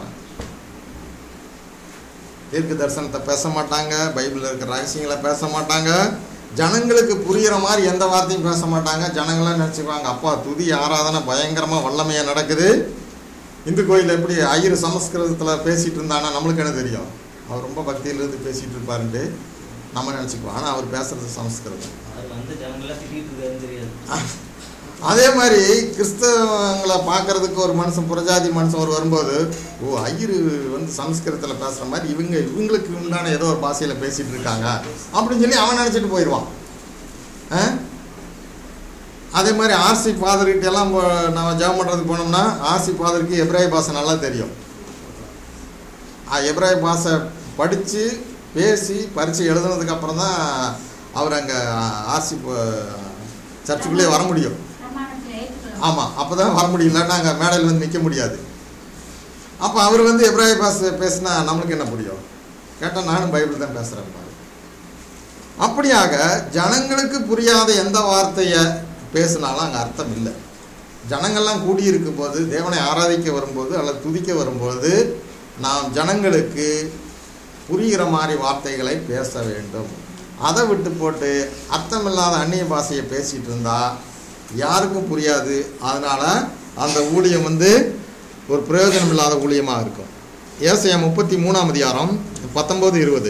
தீர்க்க தரிசனத்தை பேச மாட்டாங்க பைபிளில் இருக்கிற ரகசியங்களை பேச மாட்டாங்க ஜனங்களுக்கு புரிகிற மாதிரி எந்த வார்த்தையும் பேச மாட்டாங்க ஜனங்களாம் நினச்சிக்குவாங்க அப்பா துதி ஆராதனை பயங்கரமாக வல்லமையாக நடக்குது இந்து கோயில் எப்படி ஐயர் சமஸ்கிருதத்தில் பேசிகிட்டு இருந்தானா நம்மளுக்கு என்ன தெரியும் அவர் ரொம்ப பக்தியில இருந்து பேசிகிட்டு இருப்பாருன்ட்டு நம்ம நினச்சிக்குவோம் ஆனால் அவர் பேசுறது சமஸ்கிருதம் அவர் வந்து ஜனங்களாம் திட்டிட்டு இருக்காருன்னு தெரியாது அதே மாதிரி கிறிஸ்தவங்களை பார்க்கறதுக்கு ஒரு மனுஷன் புறஜாதி மனுஷன் ஒரு வரும்போது ஓ ஐயர் வந்து சமஸ்கிருதத்தில் பேசுகிற மாதிரி இவங்க இவங்களுக்கு உண்டான ஏதோ ஒரு பாஷையில் பேசிகிட்டு இருக்காங்க அப்படின்னு சொல்லி அவன் நினச்சிட்டு போயிடுவான் ஆ? அதே மாதிரி ஆர்சி ஃபாதர்கிட்ட எல்லாம் போ- நம்ம ஜெபம் பண்ணுறதுக்கு போனோம்னா ஆர்சி ஃபாதருக்கு எப்ராய பாஷை நல்லா தெரியும் ஆ, எப்ராய பாஷை படித்து பேசி பரீட்சை எழுதுனதுக்கு அப்புறம் தான் அவர் அங்கே ஆர்சி சர்ச்சுக்குள்ளேயே வர முடியும் பிரமாணத்தில் ஏற்றுக்கலாம் ஆமாம் அப்போ தான் வர முடியும் இல்லைன்னா அங்கே மேடையில் வந்து நிற்க முடியாது அப்போ அவர் வந்து எப்ராய பாஷை பேசினா நம்மளுக்கு என்ன புரியும் கேட்டால் நானும் பைபிள் தான் பேசுகிறேன் பாரு அப்படியாக ஜனங்களுக்கு புரியாத எந்த வார்த்தையை பேசினாலும் அங்கே அர்த்தம் இல்லை ஜனங்கள்லாம் கூடியிருக்கும் போது தேவனை ஆராதிக்க வரும்போது அல்லது துதிக்க வரும்போது நாம் ஜனங்களுக்கு புரிகிற மாதிரி வார்த்தைகளை பேச வேண்டும் அதை விட்டு போட்டு அர்த்தமில்லாத அந்நிய பாஷையை பேசிகிட்டு இருந்தால் யாருக்கும் புரியாது அதனால் அந்த ஊழியம் வந்து ஒரு பிரயோஜனம் இல்லாத ஊழியமாக இருக்கும் ஏசையா முப்பத்தி மூணாம் அதிகாரம் பத்தொம்போது இருபது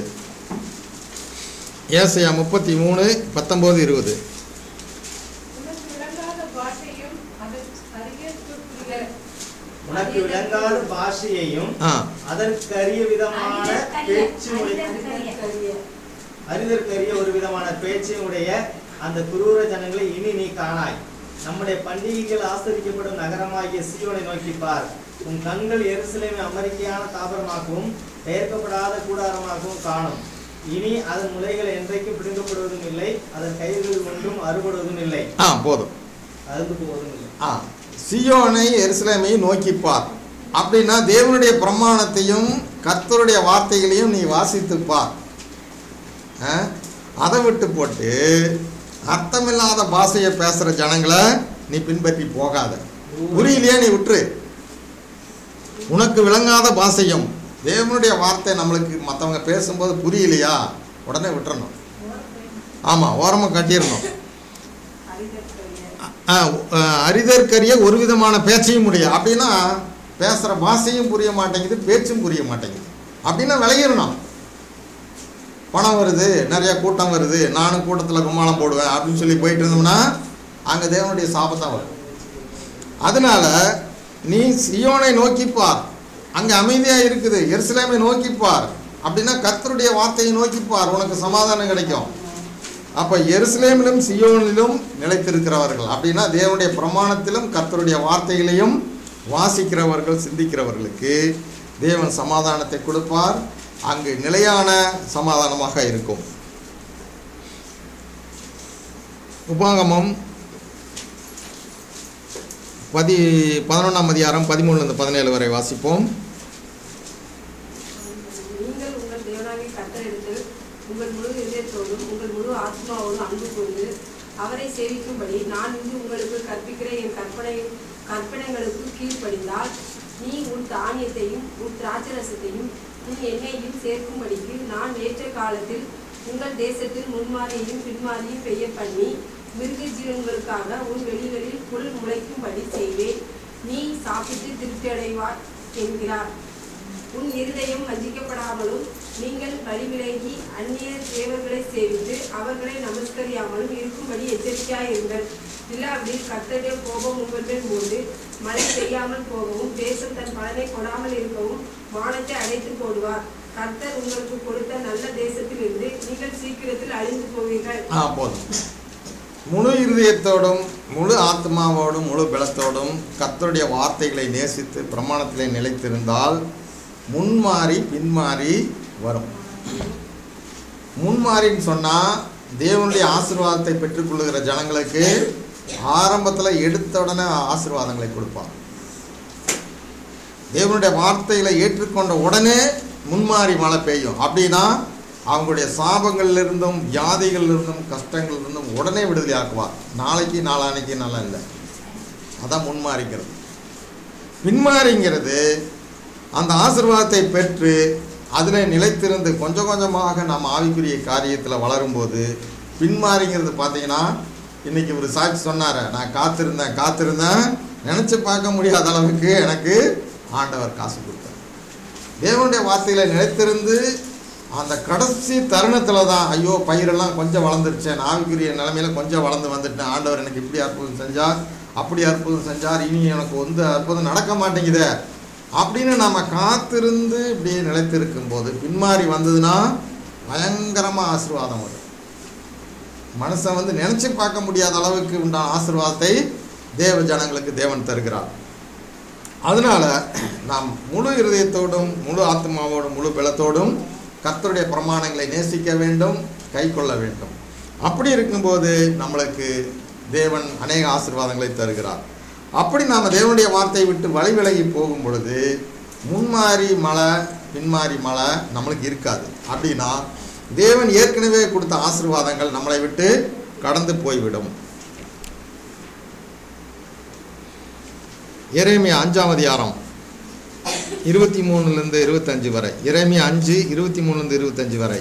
ஏசையா முப்பத்தி மூணு பத்தொம்போது இருபது உனக்கு விளங்காத பாஷையும் அதை அறியக்கூடிய உனக்கு விளங்காத பாஷையையும் ஆ அதற்கரிய விதமான பேச்சு உடைய அறிதற்கரிய. அறிதற்கரிய ஒரு விதமான பேச்சை உடைய அந்த குரூர ஜனங்களை இனி நீ காணாய் நம்முடைய பண்டிகைகள் ஆசரிக்கப்படும் நகரமாகிய சீயோனை நோக்கி பார் உன் கண்கள் எருசலேமை அமெரிக்கையான தாபரமாகவும் பெயர்க்கப்படாத கூடாரமாகவும் காணும் இனி அதன் முளைகள் என்றைக்கும் பிடுங்கப்படுவதும் இல்லை அதன் கயிறுகள் ஒன்றும் அறுபடுவதும் இல்லை ஆ போதும் அறுந்து போவதும் இல்லை ஆ சியோனை எருசலேமை நோக்கிப்பார் அப்படின்னா தேவனுடைய பிரமாணத்தையும் கர்த்தருடைய வார்த்தைகளையும் நீ வாசித்து பார் ஆ? அதை விட்டு போட்டு அர்த்தமில்லாத பாஷையை பேசுகிற ஜனங்களை நீ பின்பற்றி போகாத புரியலையே நீ விட்டுரு உனக்கு விளங்காத பாஷையும் தேவனுடைய வார்த்தை நம்மளுக்கு மற்றவங்க பேசும்போது புரியலையா உடனே விட்டுறணும் ஆமாம் ஓரமாக கட்டிடணும் ஆ, ஆ, அறிதற்கரிய ஒரு விதமான பேச்சையும் முடியும் அப்படின்னா பேசுகிற பாஷையும் புரிய மாட்டேங்குது பேச்சும் புரிய மாட்டேங்குது அப்படின்னா விளையிடணும் பணம் வருது நிறைய கூட்டம் வருது நானும் கூட்டத்தில் கும்மாளம் போடுவேன் அப்படின்னு சொல்லி போயிட்டு இருந்தோம்னா அங்கே தேவனுடைய சாபத்தான் வரும் அதனால நீ சியோனை நோக்கிப்பார் அங்கே அமைதியாக இருக்குது எருசலேமை நோக்கிப்பார் அப்படின்னா கர்த்தருடைய வார்த்தையை நோக்கிப்பார் உனக்கு சமாதானம் கிடைக்கும் அப்போ எருசலேமிலும் சியோனிலும் நிலைத்திருக்கிறவர்கள் அப்படின்னா தேவனுடைய பிரமாணத்திலும் கர்த்தருடைய வார்த்தைகளையும் வாசிக்கிறவர்கள் சிந்திக்கிறவர்களுக்கு தேவன் சமாதானத்தை கொடுப்பார் அங்கு நிலையான சமாதானமாக இருக்கும் உபாகமம் பதி பதினொன்றாம் அதிகாரம் பதிமூணுலேருந்து பதினேழு வரை வாசிப்போம் நீங்கள் உங்கள் தேவனாகிய கர்த்தரிடத்தில் உங்கள் முழு இதயத்தோடும் உங்கள் முழு ஆத்மாவோடும் அன்பு கூர்ந்து அவரை சேவிக்கும்படி நான் இன்று உங்களுக்கு கற்பிக்கிற என் கற்பனை கற்பனைகளுக்கு கீழ்ப்படிந்தால் நீ உன் தானியத்தையும் உன் திராட்சரசத்தையும் உன் எண்ணெயையும் சேர்க்கும்படிக்கு நான் ஏற்ற காலத்தில் உங்கள் தேசத்தில் முன்மாதிரியும் பின்மாதிரியும் பெய்ய பண்ணி மிருக ஜீவன்களுக்காக உன் வெளிகளில் புல் முளைக்கும்படி செய்வேன் நீ சாப்பிட்டு திருப்தி அடைவாய் என்கிறார் உன் இருதயம் வஞ்சிக்கப்படாமலும் நீங்கள் வழிவிலகி அந்நிய தேவர்களை சேவித்து அவர்களை நமஸ்கரியாமலும் இருக்கும்படி எச்சரிக்கையாயிருங்கள் இல்லாவிடில் கர்த்தருடைய கோபம் உங்கள் மேல் மூண்டு மழை பெய்யாமல் போகவும் தேசம் தன் பலனை கொடாமல் இருக்கவும் வானத்தை அடைத்து போடுவார் கர்த்தர் உங்களுக்கு கொடுத்த நல்ல தேசத்திலிருந்து நீங்கள் சீக்கிரத்தில் அழிந்து போவீர்கள் ஆ போதும் முழு இருதயத்தோடும் முழு ஆத்மாவோடும் முழு பலத்தோடும் கர்த்தருடைய வார்த்தைகளை நேசித்து பிரமாணத்திலே நிலைத்திருந்தால் முன்மாறி பின்மாறி வரும் முன்மாறின்னு சொன்னால் தேவனுடைய ஆசீர்வாதத்தை பெற்றுக்கொள்ளுகிற ஜனங்களுக்கு ஆரம்பத்தில் எடுத்த உடனே ஆசீர்வாதங்களை கொடுப்பார் தேவனுடைய வார்த்தைகளை ஏற்றுக்கொண்ட உடனே முன்மாறி மழை பெய்யும் அப்படின்னா அவங்களுடைய சாபங்கள்ல இருந்தும் வியாதிகள்ல இருந்தும் கஷ்டங்கள்ல இருந்தும் உடனே விடுதலை ஆக்குவார் நாளைக்கு நாளானைக்கு நல்லா இல்லை அதான் முன்மாறிங்கிறது பின்மாறிங்கிறது அந்த ஆசீர்வாதத்தை பெற்று அதில் நிலைத்திருந்து கொஞ்சம் கொஞ்சமாக நாம் ஆவிக்குரிய காரியத்தில் வளரும்போது பின்மாறிங்கிறது பார்த்தீங்கன்னா இன்னைக்கு ஒரு சாட்சி சொன்னார நான் காத்திருந்தேன் காத்திருந்தேன் நினச்சி பார்க்க முடியாத அளவுக்கு எனக்கு ஆண்டவர் காசு கொடுத்தார் தேவனுடைய வார்த்தையில நிலைத்திருந்து அந்த கடைசி தருணத்தில் தான் ஐயோ பயிரெல்லாம் கொஞ்சம் வளர்ந்துருச்சேன் ஆவிக்குரிய நிலைமையில கொஞ்சம் வளர்ந்து வந்துட்டேன் ஆண்டவர் எனக்கு இப்படி அற்புதம் செஞ்சார் அப்படி அற்புதம் செஞ்சார் இனி எனக்கு வந்து அற்புதம் நடக்க மாட்டேங்குதே அப்படின்னு நம்ம காத்திருந்து இப்படியே நிலைத்திருக்கும் போது பின்மாறி வந்ததுன்னா பயங்கரமாக ஆசீர்வாதம் வரும் மனுஷன் வந்து நினச்சி பார்க்க முடியாத அளவுக்கு உண்டான ஆசீர்வாதத்தை தேவ ஜனங்களுக்கு தேவன் தருகிறார் அதனால நாம் முழு இருதயத்தோடும் முழு ஆத்மாவோடும் முழு பலத்தோடும் கர்த்தருடைய பிரமாணங்களை நேசிக்க வேண்டும் கை கொள்ள வேண்டும் அப்படி இருக்கும்போது நம்மளுக்கு தேவன் அநேக ஆசீர்வாதங்களை தருகிறார் அப்படி நாம் தேவனுடைய வார்த்தையை விட்டு வழி விலகி போகும் பொழுது முன்மாறி மழை பின்மாறி மழை நம்மளுக்கு இருக்காது அப்படின்னா தேவன் ஏற்கனவே கொடுத்த ஆசீர்வாதங்கள் நம்மளை விட்டு கடந்து போய்விடும் எரேமியா அஞ்சாம் அதிகாரம் இருபத்தி மூணுலேருந்து இருபத்தஞ்சு வரை எரேமியா அஞ்சு இருபத்தி மூணுலேருந்து இருபத்தஞ்சு வரை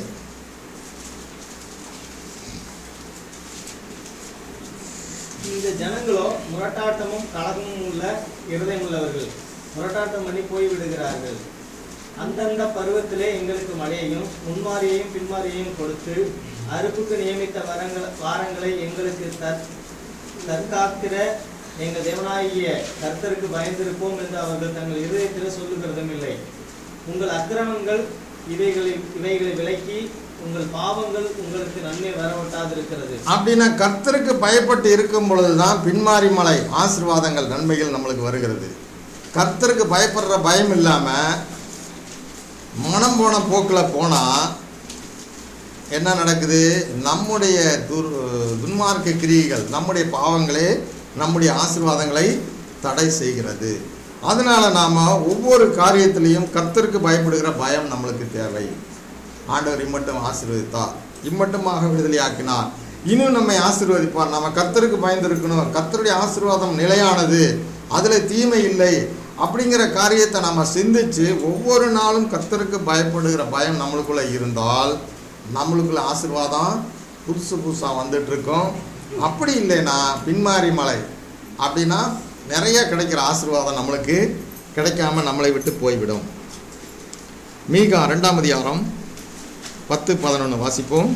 இந்த ஜனங்களோ முரட்டாட்டமும் கலகமும் உள்ள இருதயம் உள்ளவர்கள் முரட்டாட்டம் பண்ணி போய் விடுகிறார்கள் அந்தந்த பருவத்திலே எங்களுக்கு மழையையும் முன்மாரியையும் பின்மாரியையும் கொடுத்து அறுப்புக்கு நியமித்த வரங்கள் வாரங்களை எங்களுக்கு தற் தற்காக்கிற எங்கள் தேவனாகிய கர்த்தருக்கு பயந்திருப்போம் என்று அவர்கள் தங்கள் இருதயத்தில் சொல்லுகிறதும் இல்லை உங்கள் அக்கிரமங்கள் இவைகளை இவைகளை விலக்கி உங்கள் பாவங்கள் உங்களுக்கு நன்மை வரவட்டாதிருக்கிறது அப்படின்னா கர்த்தருக்கு பயப்பட்டு இருக்கும் பொழுது தான் பின்மாறி மலை ஆசீர்வாதங்கள் நன்மைகள் நம்மளுக்கு வருகிறது கர்த்தருக்கு பயப்படுற பயம் இல்லாமல் மனம் போன போக்கில் போனால் என்ன நடக்குது நம்முடைய துர் துன்மார்க்க கிரியைகள் நம்முடைய பாவங்களே நம்முடைய ஆசீர்வாதங்களை தடை செய்கிறது அதனால் நாம் ஒவ்வொரு காரியத்திலையும் கர்த்தருக்கு பயப்படுகிற பயம் நம்மளுக்கு தேவை ஆண்டவர் இம்மட்டும் ஆசீர்வதித்தார் இம்மட்டுமாக விடுதலையாக்கினார் இன்னும் நம்மை ஆசீர்வதிப்பார் நம்ம கர்த்தருக்கு பயந்திருக்கணும் கர்த்தருடைய ஆசீர்வாதம் நிலையானது அதில் தீமை இல்லை அப்படிங்கிற காரியத்தை நம்ம சிந்திச்சு ஒவ்வொரு நாளும் கர்த்தருக்கு பயப்படுகிற பயம் நம்மளுக்குள்ள இருந்தால் நம்மளுக்குள்ள ஆசீர்வாதம் புதுசு புதுசாக வந்துட்டு இருக்கும் அப்படி இல்லைன்னா பின்மாறி மலை அப்படின்னா நிறைய கிடைக்கிற ஆசீர்வாதம் நம்மளுக்கு கிடைக்காம நம்மளை விட்டு போய்விடும் மீகா ரெண்டாம் அதிகாரம் பத்து பதினொன்று வாசிப்போம்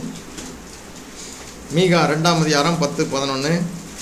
மீகா ரெண்டாம் அதிகாரம் பத்து பதினொன்று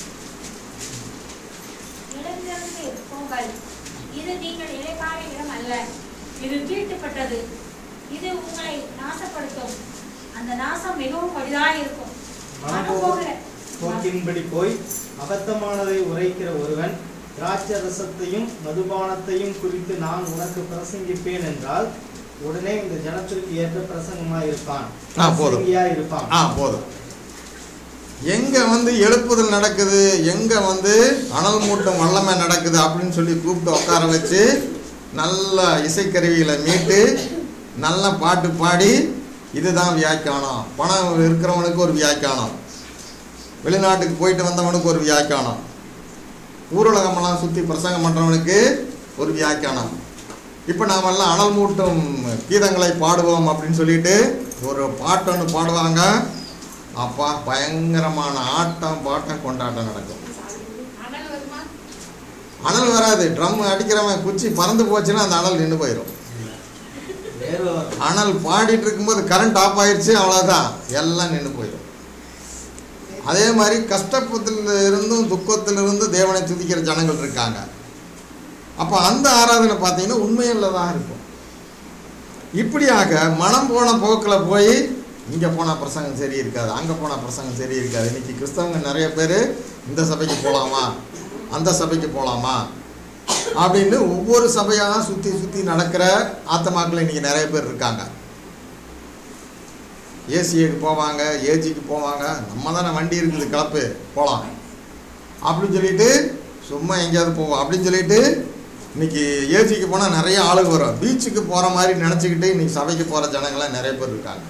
எழுந்திருந்து போங்கள் இது நீங்கள் இளைப்பாற இடம் அல்ல இது தீட்டுப்பட்டது இது உங்களை நாசப்படுத்தும் அந்த நாசம் மிகவும் கொடிதாய் இருக்கும் மனம் போகிற போக்கின்படி போய் அபத்தமானதை உரைக்கிற ஒருவன் திராட்சை ரசத்தையும் மதுபானத்தையும் குறித்து நான் உனக்கு பிரசங்கிப்பேன் என்றால் உடனே இந்த ஜனத்திற்கு ஏற்ற பிரசங்கமாய் இருப்பான் ஆ, போதும். பிரசங்கியாய் இருப்பான் ஆ போதும் எங்கே வந்து எழுப்புதல் நடக்குது எங்கே வந்து அனல் மூட்டம் வல்லமை நடக்குது அப்படின்னு சொல்லி கூப்பிட்டு உட்கார வச்சு நல்ல இசைக்கருவிகளை மீட்டு நல்ல பாட்டு பாடி இதுதான் வியாக்கியானம் பணம் இருக்கிறவனுக்கு ஒரு வியாக்கியானம் வெளிநாட்டுக்கு போயிட்டு வந்தவனுக்கு ஒரு வியாக்கியானம் ஊரடகமெல்லாம் சுற்றி பிரசங்கம் பண்ணுறவனுக்கு ஒரு வியாக்கியானம் இப்போ நாமெல்லாம் அனல் மூட்டும் கீதங்களை பாடுவோம் அப்படின்னு சொல்லிட்டு ஒரு பாட்டொன்று பாடுவாங்க அப்பா பயங்கரமான ஆட்டம் பாட்டம் கொண்டாட்டம் நடக்கும் அனல் வருமா அனல் வராது ட்ரம் அடிக்கிறவன் குச்சி பறந்து போச்சுன்னா அந்த அனல் நின்று போயிடும் வேர்வை வரும் அனல் பாடிட்டு இருக்கும்போது கரண்ட் ஆஃப் ஆயிடுச்சு அவ்வளோதான் எல்லாம் நின்று போயிடும் அதே மாதிரி கஷ்டப்பத்தில் இருந்தும் துக்கத்திலிருந்து தேவனை துதிக்கிற ஜனங்கள் இருக்காங்க அப்போ அந்த ஆராதனை பார்த்தீங்கன்னா உண்மையில் தான் இருக்கும் இப்படியாக மனம் போன போக்கில் போய் இங்கே போனால் பிரசங்கம் சரி இருக்காது அங்கே போனால் பிரசங்கம் சரி இருக்காது இன்னைக்கு கிறிஸ்தவங்க நிறைய பேர் இந்த சபைக்கு போகலாமா அந்த சபைக்கு போகலாமா அப்படின்னு ஒவ்வொரு சபையாக சுற்றி சுற்றி நடக்கிற ஆத்தமாக்கள் இன்னைக்கு நிறைய பேர் இருக்காங்க ஏசிஏக்கு போவாங்க ஏஜிக்கு போவாங்க நம்ம தானே வண்டி இருக்குது கிளப்பு போகலாம் அப்படின்னு சொல்லிட்டு சும்மா எங்கேயாவது போவோம் அப்படின்னு சொல்லிட்டு இன்னைக்கு ஏஜிக்கு போனால் நிறைய ஆளுங்க வரும் பீச்சுக்கு போகிற மாதிரி நினச்சிக்கிட்டு இன்னைக்கு சபைக்கு போகிற ஜனங்களாம் நிறைய பேர் இருக்காங்க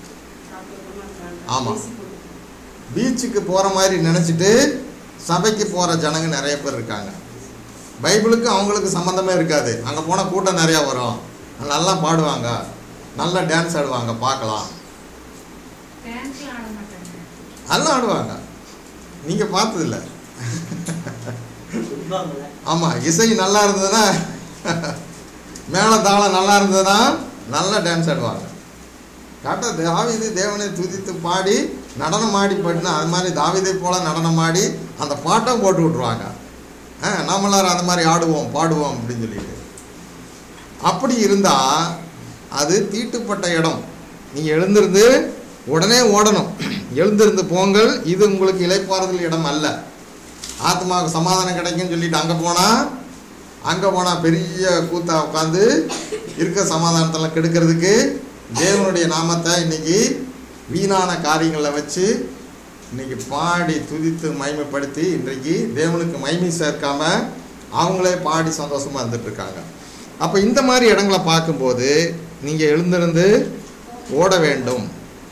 ஆமா. பீச்சுக்கு போகிற மாதிரி நினச்சிட்டு சபைக்கு போகிற ஜனங்க நிறைய பேர் இருக்காங்க பைபிளுக்கு அவங்களுக்கு சம்மந்தமே இருக்காது அங்கே போனால் கூட்டம் நிறையா வரும் நல்லா பாடுவாங்க நல்லா டான்ஸ் ஆடுவாங்க பார்க்கலாம் டான்ஸ்லாம் ஆட மாட்டாங்க நல்லா ஆடுவாங்க நீங்கள் பார்த்ததில்ல சொல்லுவாங்கல்ல ஆமாம் இசை நல்லா இருந்ததுன்னா மேள தாளம் நல்லா இருந்ததுன்னா நல்லா டான்ஸ் ஆடுவாங்க கரெக்டாக தாவிது தேவனை துதித்து பாடி நடனம் ஆடி பாடினா அது மாதிரி தாவிதை போல நடனம் ஆடி அந்த பாட்டம் போட்டு விட்ருவாங்க ஆ நாம எல்லாரும் அந்த மாதிரி ஆடுவோம் பாடுவோம் அப்படின்னு சொல்லிட்டு அப்படி இருந்தால் அது தீட்டுப்பட்ட இடம் நீங்கள் எழுந்திருந்து உடனே ஓடணும் எழுந்திருந்து போங்கள் இது உங்களுக்கு இலைப்பாறுதல் இடம் அல்ல ஆத்மாவுக்கு சமாதானம் கிடைக்கும்னு சொல்லிட்டு அங்கே போனால் அங்கே போனால் பெரிய கூத்தா உட்காந்து இருக்க சமாதானத்தெல்லாம் கெடுக்கிறதுக்கு தேவனுடைய நாமத்தை இன்னைக்கு வீணான காரியங்களை வச்சு இன்னைக்கு பாடி துதித்து மகிமைப்படுத்தி இன்றைக்கு தேவனுக்கு மகிமை சேர்க்காம அவங்களே பாடி சந்தோஷமாக இருந்துட்டு இருக்காங்க அப்போ இந்த மாதிரி இடங்களை பார்க்கும்போது நீங்கள் எழுந்திருந்து ஓட வேண்டும்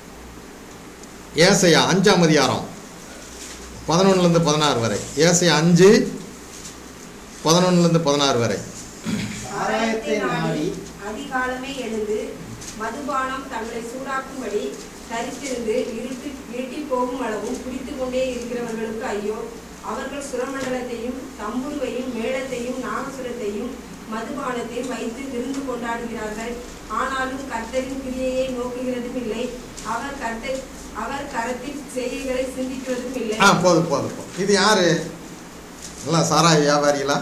ஏசையா அஞ்சாம் அதிகாரம் பதினொன்றுலேருந்து பதினாறு வரை ஏசையா அஞ்சு பதினொன்றுலேருந்து பதினாறு வரை ஆராயத்தை நாடி அதிகாலமே எழுந்து மதுபானம் தங்களை சூடாக்கும்படி தரித்திருந்து இருட்டு இருட்டி போகும் அளவும் குடித்துக் கொண்டே இருக்கிறவர்களுக்கு ஐயோ அவர்கள் சுரமண்டலத்தையும் தம்புருவையும் மேளத்தையும் நாகசுரத்தையும் மதுபானத்தையும் வைத்து விருந்து கொண்டாடுகிறார்கள் ஆனாலும் கர்த்தரின் கிரியையை நோக்குகிறதும் இல்லை அவர் கர்த்தர் அவர் கரத்தின் செய்கைகளை சிந்திக்கிறதும் இல்லை ஆ போதும் போதும் போதும் இது யாரு எல்லாம் சாராய வியாபாரிகளா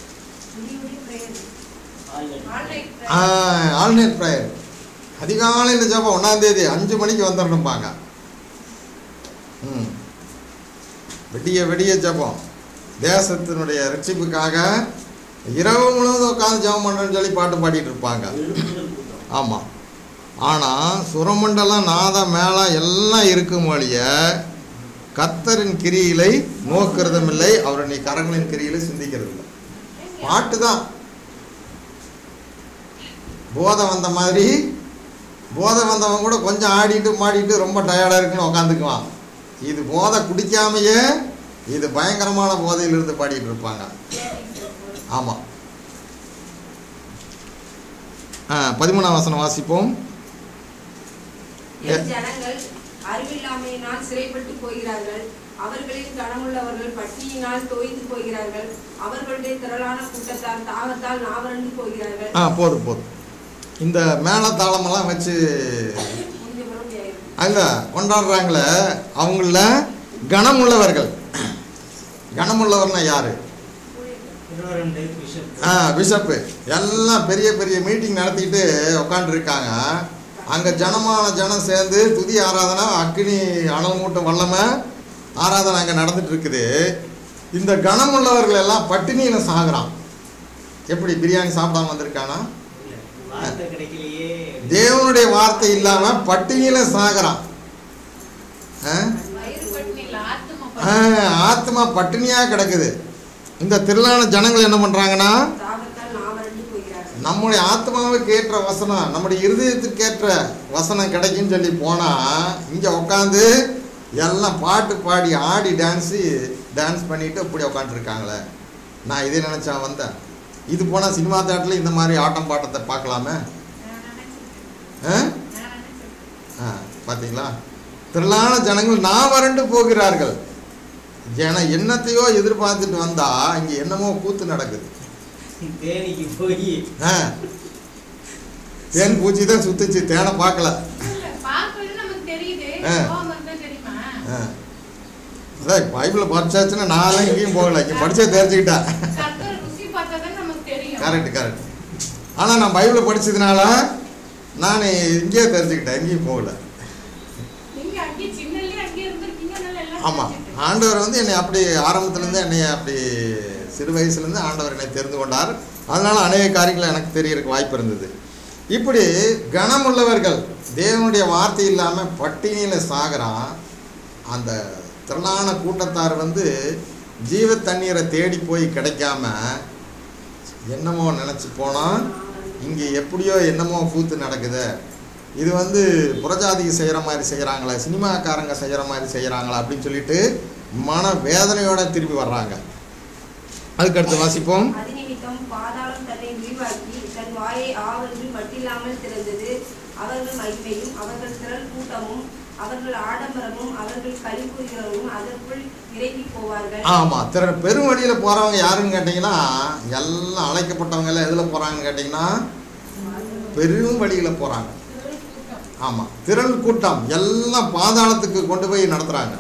ஆன்லைன் ஆ ஆல்நைட் ப்ரேயர் அதிகாலையில் ஜெபம் ஒன்றாம் தேதி அஞ்சு மணிக்கு வந்துடணும்பாங்க ம் வெடிய வெடிய ஜெபம் தேசத்தினுடைய ரட்சிப்புக்காக இரவு முழுவதும் உட்காந்து ஜெபம் பண்ணுறேன்னு சொல்லி பாட்டு பாடிட்டு இருப்பாங்க எழுப்புதல் கூட்டம் ஆமாம் ஆனால் சுரமண்டலம் நாதம் மேளம் எல்லாம் இருக்கும் வழிய கத்தரின் கிரியிலை நோக்கிறதும் இல்லை அவருடைய கரங்களின் கிரியிலை சிந்திக்கிறது இல்லை பாட்டு தான் போதை வந்த மாதிரி போதை வந்தவன் கூட கொஞ்சம் ஆடிட்டு மாடிட்டு ரொம்ப டயர்டாக இருக்குன்னு உக்காந்துக்குவான் இது போதை குடிக்காமையே இது பயங்கரமான போதையிலிருந்து பாடிட்டு இருப்பாங்க ஆமாம் ஆ பதிமூணாம் வசனம் வாசிப்போம் என் ஜனங்கள் அறிவில்லாமையினால் சிறைப்பட்டு போகிறார்கள் அவர்களின் கனமுள்ளவர்கள் பட்டியினால் தோய்ந்து போகிறார்கள் அவர்களுடைய திரளான கூட்டத்தால் தாகத்தால் நாவரண்டு போகிறார்கள் ஆ போதும் போதும் இந்த மேளதாளமெல்லாம் வச்சு கொஞ்சம் முடியாது அங்கே கொண்டாடுறாங்களே அவங்கள கனமுள்ளவர்கள் கனமுள்ளவர்னா யாரு ரெண்டு பிஷப் ஆ பிஷப்பு எல்லாம் பெரிய பெரிய மீட்டிங் நடத்திட்டு உட்காந்துருக்காங்க அங்கே ஜனமான ஜனம் சேர்ந்து துதி ஆராதனை அக்னி அனல் மூட்டம் வல்லமை ஆராதனை அங்கே நடந்துட்டு இருக்குது இந்த கனமுள்ளவர்கள் எல்லாம் பட்டினியில் சாகுறான் எப்படி பிரியாணி சாப்பிடாம வந்திருக்கானா இல்ல வார்த்தை கிடைக்கலையே தேவனுடைய வார்த்தை இல்லாமல் பட்டினியில் சாகுறான் ஆ வயிறு பட்டினி இல்ல ஆத்தும ஆ, பட்டினி ஆத்மா பட்டினியாக கிடக்குது இந்த திரளான ஜனங்கள் என்ன பண்ணுறாங்கன்னா தாகத்தால் நாவரண்டு போகிறார்கள் நம்முடைய ஆத்மாவுக்கு ஏற்ற வசனம் நம்முடைய இருதயத்துக்கு ஏற்ற வசனம் கிடைக்குன்னு சொல்லி போனால் இங்கே உட்காந்து எல்லாம் பாட்டு பாடி ஆடி டான்ஸு டான்ஸ் பண்ணிட்டு இப்படி உட்காந்துருக்காங்களே நான் இதே நினச்சா வந்தேன் இது போனால் சினிமா தேட்டரில் இந்த மாதிரி ஆட்டம் பாட்டத்தை பார்க்கலாமே நான் நினைச்சிருக்கேன். ஆ நான் நினைச்சிருக்கேன். ஆ பார்த்தீங்களா திரளான ஜனங்கள் நான் வறண்டு போகிறார்கள் ஜன என்னத்தையோ எதிர்பார்த்துட்டு வந்தா இங்கே என்னமோ கூத்து நடக்குது தேனிக்கு போய் ஆ தேன் பூச்சி தான் சுத்துச்சு தேனை பார்க்கல இல்ல, பார்க்கறது நமக்கு தெரியுது ஆ. கோவம் இருந்தா தெரியுமா ஆ அதான் பைபிளில் படிச்சாச்சுன்னா நான்லாம் எங்கேயும் போகல இங்கே படிச்சே தெரிஞ்சுக்கிட்டேன் கர்த்தரை ருசி பார்த்தாதான் நமக்கு தெரியும் கரெக்ட் கரெக்ட் ஆனால் நான் பைபிளை படிச்சதுனால நான் இங்கேயே தெரிஞ்சுக்கிட்டேன் எங்கேயும் போகல நீங்க அங்கேயே சின்னதுலயே அங்கேயே இருந்திருக்கீங்க அதனால எல்லாம் ஆமாம் தெரிஞ்சுட்டு. ஆண்டவர் வந்து என்னை அப்படி ஆரம்பத்துலேருந்து என்னை அப்படி சிறு வயசுலேருந்து ஆண்டவர் என்னை தெரிந்து கொண்டார் அதனால அநேக காரியங்கள் எனக்கு தெரியறதுக்கு வாய்ப்பு இருந்தது இப்படி கனமுள்ளவர்கள் தேவனுடைய வார்த்தை இல்லாமல் பட்டினியில் சாகிறான் அந்த திரளான கூட்டத்தார் வந்து ஜீவ தண்ணீரை தேடி போய் கிடைக்காம என்னமோ நினச்சி போனால் இங்கே எப்படியோ என்னமோ கூத்து நடக்குது இது வந்து புறஜாதிக்கு செய்கிற மாதிரி செய்கிறாங்களா சினிமாக்காரங்க செய்கிற மாதிரி செய்கிறாங்களா அப்படின்னு சொல்லிட்டு மன வேதனையோட திரும்பி வர்றாங்க அதுக்கடுத்து வாசிப்போம் அது நிமித்தம் பாதாளம் தன்னை விரிவாக்கி தன் வாயை ஆவென்று மட்டில்லாமல் திறந்தது அவர்கள் மகிமையும் அவர்கள் திரள் கூட்டமும் அவர்கள் ஆடம்பரமும் அவர்கள் களி கூறுகிறவரும் அதற்குள் இறங்கி போவார்கள் ஆமாம் திற பெருவழியில் போகிறவங்க யாருன்னு கேட்டிங்கன்னா எல்லாம் அழைக்கப்பட்டவங்க எல்லாம் எதில் போகிறாங்கன்னு கேட்டிங்கன்னா பெரும் வழியில் போகிறாங்க திரள் கூட்டம். ஆமாம் திரள் கூட்டம் எல்லாம் பாதாளத்துக்கு கொண்டு போய் நடத்துகிறாங்க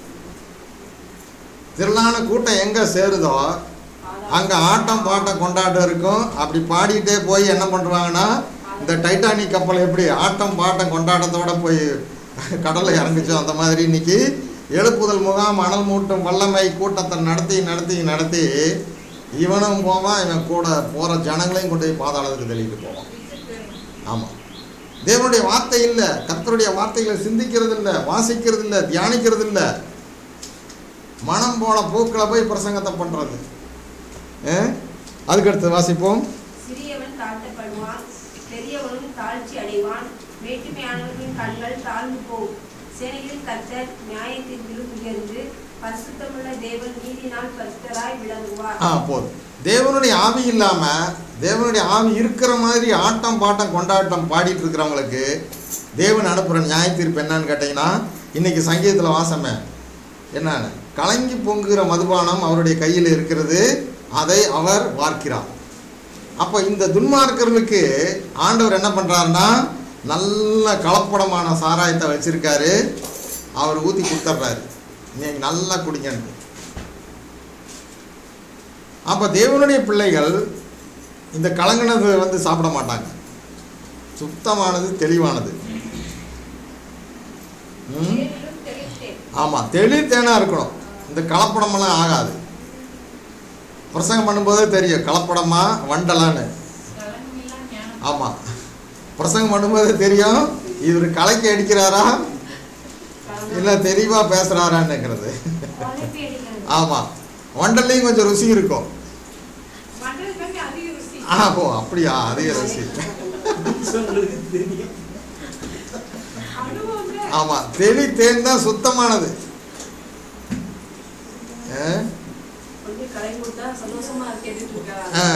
திரளான கூட்டம் எங்கே சேருதோ அங்கே ஆட்டம் பாட்டம் கொண்டாட்டம் இருக்கும் அப்படி பாடிட்டே போய் என்ன பண்ணுறாங்கன்னா இந்த டைட்டானிக் கப்பல் எப்படி ஆட்டம் பாட்டம் கொண்டாட்டத்தோட போய் கடலில் இறங்குச்சோ அந்த மாதிரி இன்னைக்கு எழுப்புதல் முகாம் அனல் மூட்டும் வல்லமை கூட்டத்தை நடத்தி நடத்தி நடத்தி இவனும் போவான் இவன் கூட போகிற ஜனங்களையும் கொண்டு போய் பாதாளத்துக்கு தள்ளிட்டு போவான் ஆமாம் தேவனுடைய வார்த்தை இல்லை கர்த்தருடைய வார்த்தைகளை சிந்திக்கிறது இல்லை வாசிக்கிறது இல்லை தியானிக்கிறது இல்லை மனம் போன போக்கில் போய் பிரசங்கத்தை பண்ணுறது அதுக்கடுத்து வாசிப்போம் சிறியவன் தாழ்த்தப்படுவான் பெரியவனும் தாழ்ச்சி அடைவான் மேட்டுமையானவர்களின் கண்கள் தாழ்ந்து போகும் சேனைகளின் கர்த்தர் நியாயத்திற்கிலும் உயர்ந்து பரிசுத்தமுள்ள தேவன் நீதினால் பரிசுத்தராய் விளங்குவார் ஆ போதும் தேவனுடைய ஆவி இல்லாமல் தேவனுடைய ஆவி இருக்கிற மாதிரி ஆட்டம் பாட்டம் கொண்டாட்டம் பாடிட்டு இருக்கிறவங்களுக்கு தேவன் அனுப்புகிற நியாய தீர்ப்பு என்னன்னு கேட்டிங்கன்னா இன்னைக்கு சங்கீதத்தில் வாசமே என்னன்னு கலங்கி பொங்குகிற மதுபானம் அவருடைய கையில் இருக்கிறது அதை அவர் வார்க்கிறார் அப்போ இந்த துன்மார்க்கர்களுக்கு ஆண்டவர் என்ன பண்ணுறாருன்னா நல்ல கலப்படமான சாராயத்தை வச்சிருக்காரு அவர் ஊற்றி கொடுத்துட்றாரு நீங்கள் நல்லா குடிங்கன்ட்டு அப்போ தேவனுடைய பிள்ளைகள் இந்த கலங்கினது வந்து சாப்பிட மாட்டாங்க சுத்தமானது தெளிவானது ம் தேனிலும் தெளித்தேன். ஆமாம் தெளித்தேனாக இருக்கணும் இந்த கலப்படமெல்லாம் ஆகாது பிரசங்கம் பண்ணும்போதே தெரியும் கலப்படமா வண்டலான்னு கலங்கமில்லா ஞானம். ஆமாம் பிரசங்கம் பண்ணும்போதே தெரியும் இவர் கலைக்கு அடிக்கிறாரா இல்லை தெளிவாக பேசுகிறாரான்னுங்கிறது குழப்பி அடிக்கிறது ஆமாம் வண்டல்லையும் கொஞ்சம் ருசி இருக்கும் மண்டல் கம்பி அதிக ருசி. ஆ ஓ அப்படியா அதிக ருசி உங்களுக்கு தெரியும் அனுபவங்க. ஆமாம் தெளி தேன் தான் சுத்தமானது ஆ? கொஞ்சம் கலை கொடுத்தா சந்தோஷமா கேட்டுட்டு ஆ.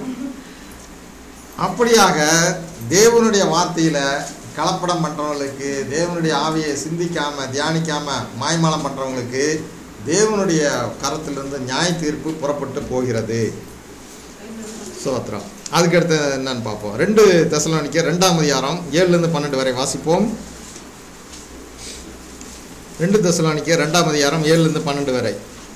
அப்படியாக தேவனுடைய வார்த்தையில் கலப்படம் பண்ணுறவங்களுக்கு தேவனுடைய ஆவியை சிந்திக்காமல் தியானிக்காமல் மாய்மாலம் பண்ணுறவங்களுக்கு தேவனுடைய கரத்திலிருந்து நியாய தீர்ப்பு புறப்பட்டு போகிறது சோத்திரம் அதுக்கடுத்து என்னன்னு பார்ப்போம் ரெண்டு தெசலோனிக்க ரெண்டாம் அதிகாரம் ஏழுலேருந்து பன்னெண்டு வரை வாசிப்போம் ரெண்டு தெசலோனிக்க ரெண்டாம் அதிகாரம் ஏழுலேருந்து பன்னெண்டு வரை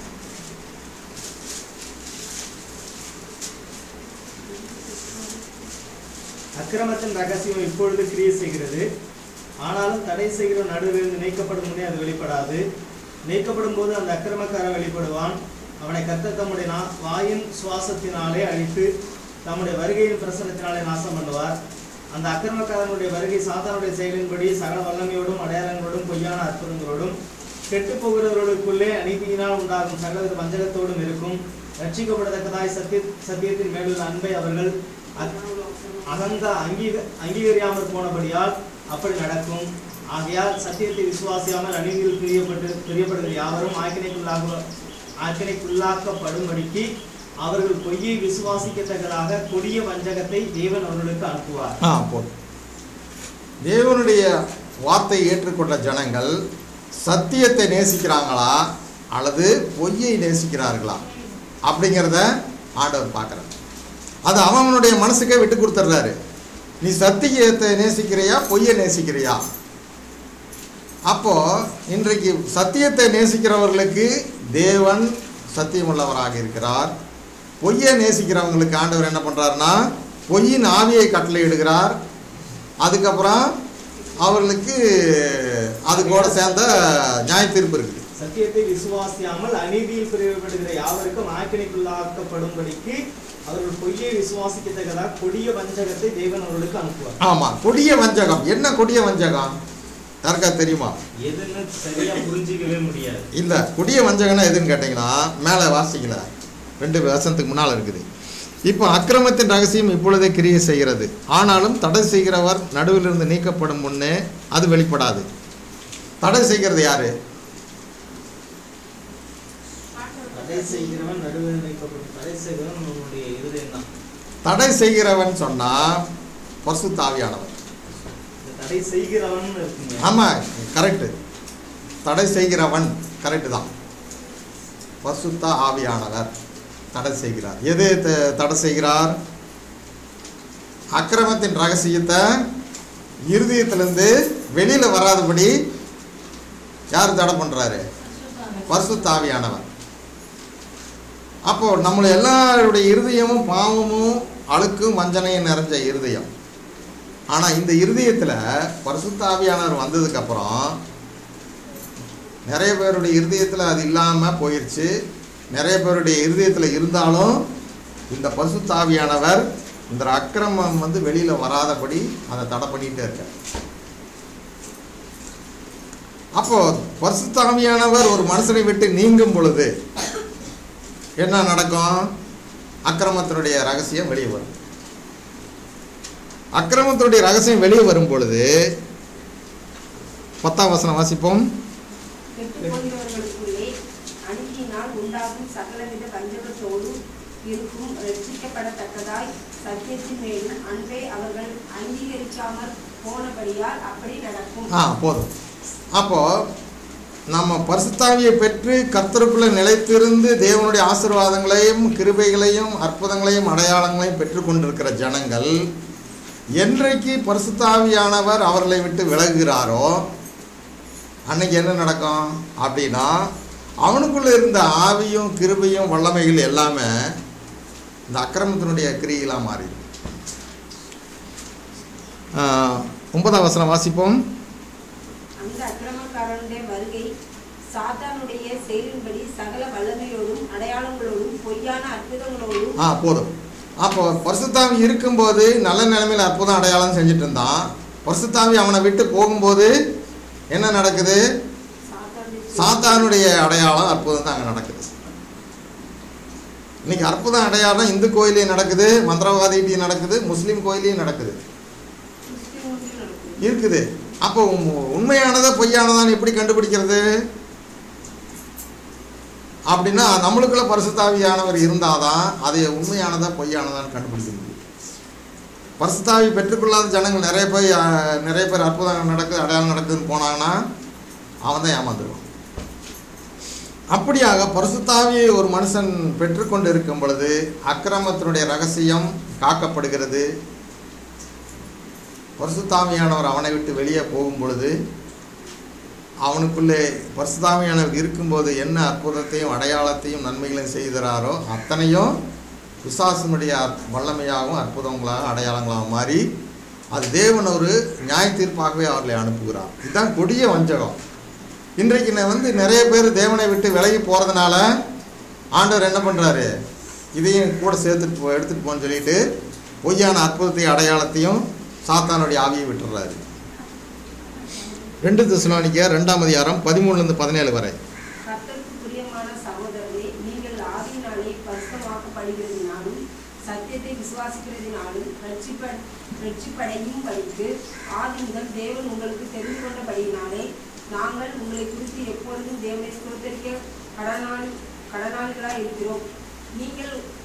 அக்கிரமத்தின் ரகசியம் இப்பொழுது கிரியை செய்கிறது ஆனாலும் தடை செய்கிற நடுவிலிருந்து நீக்கப்படும் முன்னே அது வெளிப்படாது நீக்கப்படும் போது அந்த அக்கிரமக்காரன் வெளிப்படுவான் அவனை கர்த்தர் தம்முடைய நா- வாயின் சுவாசத்தினாலே அழித்து தம்முடைய வருகையின் பிரசனத்தினாலே நாசம் பண்ணுவார் அந்த அக்கிரமக்காரனுடைய வருகை சாத்தானுடைய செயலின்படி சகல வல்லமையோடும் அடையாளங்களோடும் பொய்யான அற்புதங்களோடும் கெட்டு போகிறவர்களுக்குள்ளே அநீதியினால் உண்டாகும் சகலவித வஞ்சகத்தோடும் இருக்கும் ரட்சிக்கப்படத்தக்கதாய் சத்திய சத்தியத்தின் மேலுள்ள அன்பை அவர்கள் அக்- அகந்த அங்கீக அங்கீகரியாமல் போனபடியால் அப்படி நடக்கும் ஆகையால் சத்தியத்தை விசுவாசியாமல் அநீதியில் பிரியப்பட்டு பிரியப்படுகிற யாவரும் ஆக்கினைக்குள்ளாக ஆக்கினைக்குள்ளாக்கப்படும்படிக்கு அவர்கள் பொய்யை விசுவாசிக்கத்தக்கதாக கொடிய வஞ்சகத்தை தேவன் அவர்களுக்கு அனுப்புவார் ஆ போதும் தேவனுடைய வார்த்தை ஏற்றுக்கொண்ட ஜனங்கள் சத்தியத்தை நேசிக்கிறாங்களா அல்லது பொய்யை நேசிக்கிறார்களா அப்படிங்கிறத ஆண்டவர் பார்க்குறார் அது அவனுடைய மனசுக்கே விட்டு கொடுத்துட்றாரு நீ சத்தியத்தை நேசிக்கிறியா பொய்யை நேசிக்கிறியா அப்போ இன்றைக்கு சத்தியத்தை நேசிக்கிறவர்களுக்கு தேவன் சத்தியமுள்ளவராக இருக்கிறார் பொய்யை நேசிக்கிறவங்களுக்கு ஆண்டவர் என்ன பண்ணுறாருன்னா பொய்யின் ஆவியை கட்டளையிடுகிறார் அதுக்கப்புறம் அவர்களுக்கு அது கூட சேர்ந்த நியாய தீர்ப்பு இருக்குது சத்தியத்தை விசுவாசியாமல் அநீதியில் பிரிவுபடுகிற யாவருக்கும் ஆக்கினைக்குள்ளாக்கப்படும்படிக்கு அவர்கள் பொய்யை விசுவாசிக்கத்தக்கதாக கொடிய வஞ்சகத்தை தேவன் அவர்களுக்கு அனுப்புவார் ஆமாம் கொடிய வஞ்சகம் என்ன கொடிய வஞ்சகம் யாருக்கா தெரியுமா எதுன்னு சரியா புரிஞ்சிக்கவே முடியாது இல்லை கொடிய வஞ்சகம்னா எதுன்னு கேட்டிங்கன்னா மேலே வாசிக்கல ரெண்டு வசனத்துக்கு முன்னால் இருக்குது இப்போ அக்கிரமத்தின் ரகசியம் இப்பொழுதே கிரியை செய்கிறது ஆனாலும் தடை செய்கிறவர் நடுவிலிருந்து நீக்கப்படும் முன்னே அது வெளிப்படாது தடை செய்கிறது யாரு தடை செய்கிறவன் நடுவில் வைக்கப்படும் தடை செய்கிறவன் நம்முடைய இருதயம் தான் தடை செய்கிறவன் சொன்னால் பரிசுத்தாவியானவர் இந்த தடை செய்கிறவன் இருக்குங்க ஆமாம் கரெக்டு தடை செய்கிறவன் கரெக்டு தான் பரிசுத்த ஆவியானவர் தடை செய்கிறார் எது த- தடை செய்கிறார் அக்கிரமத்தின் ரகசியத்தை இருதயத்திலிருந்து வெளியில வராதபடி யார் தடை பண்றாரு பரிசுத்த ஆவியானவர் அப்போ நம்மள எல்லாருடைய இருதயமும் பாவமும் அழுக்கும் வஞ்சனையும் நிறைஞ்ச இருதயம் ஆனா இந்த இருதயத்துல பரிசுத்த ஆவியானவர் வந்ததுக்கு அப்புறம் நிறைய பேருடைய இருதயத்துல அது இல்லாம போயிருச்சு நிறைய பேருடைய இருதயத்துல இருந்தாலும் இந்த பரிசுத்த ஆவியானவர் இந்த அக்கிரமம் வந்து வெளியில வராதபடி அதை தடை பண்ணிட்டே இருக்கார் அப்போ பரிசுத்த ஆவியானவர் ஒரு மனுஷனை விட்டு நீங்கும் பொழுது என்ன நடக்கும் அக்கிரமத்தினுடைய ரகசியம் வெளியே வரும் அக்கிரமத்தினுடைய ரகசியம் வெளியே வரும் பொழுது பத்தாம் வசனம் வாசிப்போம் கெட்டுப் போகிறவர்களுக்குள்ளே அநீதியினால் உண்டாகும் சகலவித வஞ்சகத்தோடும் இருக்கும் ரட்சிக்கப்படத்தக்கதாய் சத்தியத்தின் மேலும் அன்பை அவர்கள் அங்கீகரிக்காமல் போனபடியால் அப்படி நடக்கும் ஆ போதும் அப்போ நம்ம பரிசுத்தாவியை பெற்று கர்த்தருக்குள்ள நிலைத்திருந்து தேவனுடைய ஆசீர்வாதங்களையும் கிருபைகளையும் அற்புதங்களையும் அடையாளங்களையும் பெற்றுக்கொண்டிருக்கிற ஜனங்கள் என்றைக்கு பரிசுத்தாவியானவர் அவர்களை விட்டு விலகுகிறாரோ அன்னைக்கு என்ன நடக்கும் அப்படின்னா அவனுக்குள்ள இருந்த ஆவியும் கிருபையும் வல்லமைகள் எல்லாமே இந்த அக்கிரமத்தினுடைய கிரியெல்லாம் மாறிடும் ஆ, ஒன்பதாம் வசனம் வாசிப்போம் அந்த அக்கிரமக்காரனுடைய வருகை சாத்தானுடைய செயலின்படி சகல வல்லமையோடும் அடையாளங்களோடும் பொய்யான அற்புதங்களோடும் ஆ போதும் அப்போ பரிசுத்தாவி இருக்கும்போது நல்ல நிலைமையில் அற்புதம் அடையாளம் செஞ்சுட்டு இருந்தான் பரிசுத்தாவி அவனை விட்டு போகும்போது என்ன நடக்குது சாத்தானுடைய சாத்தானுடைய அடையாளம் அற்புதம் தான் அங்கே நடக்குது இன்னைக்கு அற்புதம் அடையாளம் இந்து கோயிலையும் நடக்குது மந்திரவாதிகிட்டையும் நடக்குது முஸ்லீம் கோயிலையும் நடக்குது கிறிஸ்துவனுக்கு நடக்கும் இருக்குது அப்போ உம்- உண்மையானதா பொய்யானதான்னு எப்படி கண்டுபிடிக்கிறது அப்படின்னா நம்மளுக்குள்ள பரிசுத்தாவியானவர் இருந்தாதான் அதை உண்மையானதா பொய்யானதான்னு கண்டுபிடிக்க முடியும் பரிசுத்தாவி பெற்றுக்கொள்ளாத ஜனங்கள் நிறைய பேர் அஹ், நிறைய பேர் அற்புதம் நடக்குது அடையாளம் நடக்குதுன்னு போனாங்கன்னா அவன் தான் ஏமாந்துருவான் அப்படியாக பரிசுத்தாவியை ஒரு மனுஷன் பெற்றுக்கொண்டு இருக்கும் பொழுது அக்கிரமத்தினுடைய ரகசியம் காக்கப்படுகிறது பரிசுத்தாமியானவர் அவனை விட்டு வெளியே போகும் பொழுது அவனுக்குள்ளே பரிசுத்தாமியானவர் இருக்கும்போது என்ன அற்புதத்தையும் அடையாளத்தையும் நன்மைகளையும் செய்கிறாரோ அத்தனையும் பிசாசனுடைய அற்- வல்லமையாகவும் அற்புதங்களாக அடையாளங்களாக மாறி அது தேவன் ஒரு நியாய தீர்ப்பாகவே அவர்களை அனுப்புகிறார் இதுதான் கொடிய வஞ்சகம் இன்றைக்கு நான் வந்து நிறைய பேர் தேவனை விட்டு விலகி போகிறதுனால ஆண்டவர் என்ன பண்ணுறாரு இதையும் கூட சேர்த்துட்டு போ எடுத்துகிட்டு போன்னு சொல்லிட்டு பொய்யான அற்புதத்தையும் அடையாளத்தையும் சாத்தானுடைய ஆவியை விட்டுறாரு ரெண்டு திசுலானிக்க ரெண்டாம் அதிகாரம் பதிமூணுலேருந்து பதினேழு வரை கர்த்தருக்கு பிரியமான சகோதரரே நீங்கள் ஆவியினாலே பரிசுத்தமாக்கப்படுகிறதினாலும் சத்தியத்தை விசுவாசிக்கிறதினாலும் ரட்சிப்ப ரட்சிப்படையும் படிக்கு ஆதி முதல் தேவன் உங்களுக்கு தெரிந்து கொண்டபடியினாலே நாங்கள் உங்களை குறித்து எப்பொழுதும் தேவனை ஸ்தோத்தரிக்க கடனால் கடனாளிகளாய் இருக்கிறோம் நீங்கள்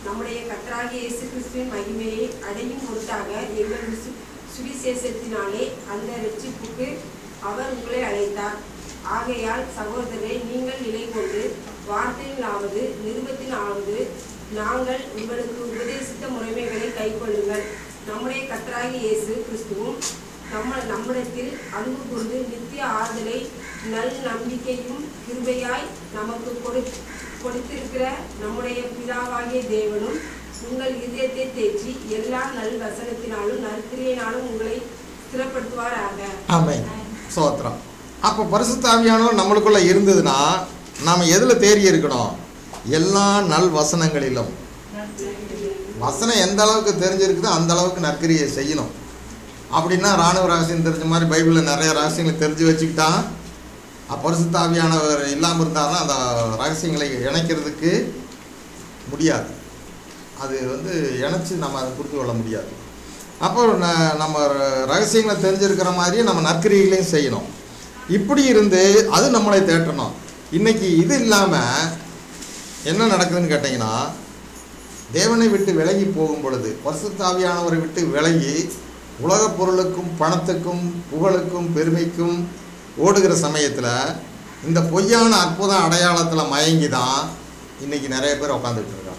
நம்முடைய கர்த்தராகிய இயேசு கிறிஸ்துவின் மகிமையை அடையும் பொருட்டாக எங்கள் விசு- சுவிசேஷத்தினாலே அந்த ரட்சிப்புக்கு அவர் உங்களை அழைத்தார் ஆகையால் சகோதரரே நீங்கள் நிலை கொண்டு வார்த்தையிலாவது நிருபத்தினாவது நாங்கள் உங்களுக்கு உபதேசித்த முறைமைகளை கைக்கொள்ளுங்கள் நம்முடைய கர்த்தராகிய இயேசு கிறிஸ்துவும் நம்ம நம்மிடத்தில் அன்பு கூர்ந்து நித்திய ஆறுதலை நல் நம்பிக்கையும் கிருபையாய் நமக்கு கொடு கொடுத்திருக்கிற நம்முடைய பிதாவாகிய தேவனும் உங்கள் இதயத்தை தேற்றி எல்லா நல் வசனத்தினாலும் நற்கிரியினாலும் உங்களை ஸ்திரப்படுத்துவாராக ஆமென் சோத்திரம் அப்போ பரிசுத்தாவியானவர் நம்மளுக்குள்ள இருந்ததுன்னா நாம் எதில் தேறி இருக்கணும் எல்லா நல் வசனங்களிலும் வசனம் எந்த அளவுக்கு தெரிஞ்சிருக்குதோ அந்த அளவுக்கு நற்கிரியை செய்யணும் அப்படின்னா ராணுவ ரகசியம் தெரிஞ்ச மாதிரி பைபிளில் நிறைய ரகசியங்களை தெரிஞ்சு வச்சுக்கிட்டா அப்ப பரிசுத்தாவியானவர் இல்லாமல் இருந்தாருன்னா அந்த ரகசியங்களை இணைக்கிறதுக்கு முடியாது அது வந்து இணைச்சி நம்ம அதை புரிந்து கொள்ள முடியாது அப்போ ந- நம்ம ரகசியங்களை தெரிஞ்சிருக்கிற மாதிரியே நம்ம நற்கிரிகளையும் செய்யணும் இப்படி இருந்து அது நம்மளை தேற்றணும் இன்னைக்கு இது இல்லாமல் என்ன நடக்குதுன்னு கேட்டிங்கன்னா தேவனை விட்டு விலகி போகும் பொழுது பரிசுத்தாவியானவரை விட்டு விலகி உலகப் பொருளுக்கும் பணத்துக்கும் புகழுக்கும் பெருமைக்கும் ஓடுகிற சமயத்தில் இந்த பொய்யான அற்புத அடையாளத்தில் மயங்கி தான் இன்னைக்கு நிறைய பேர் உட்காந்துட்டு இருக்காங்க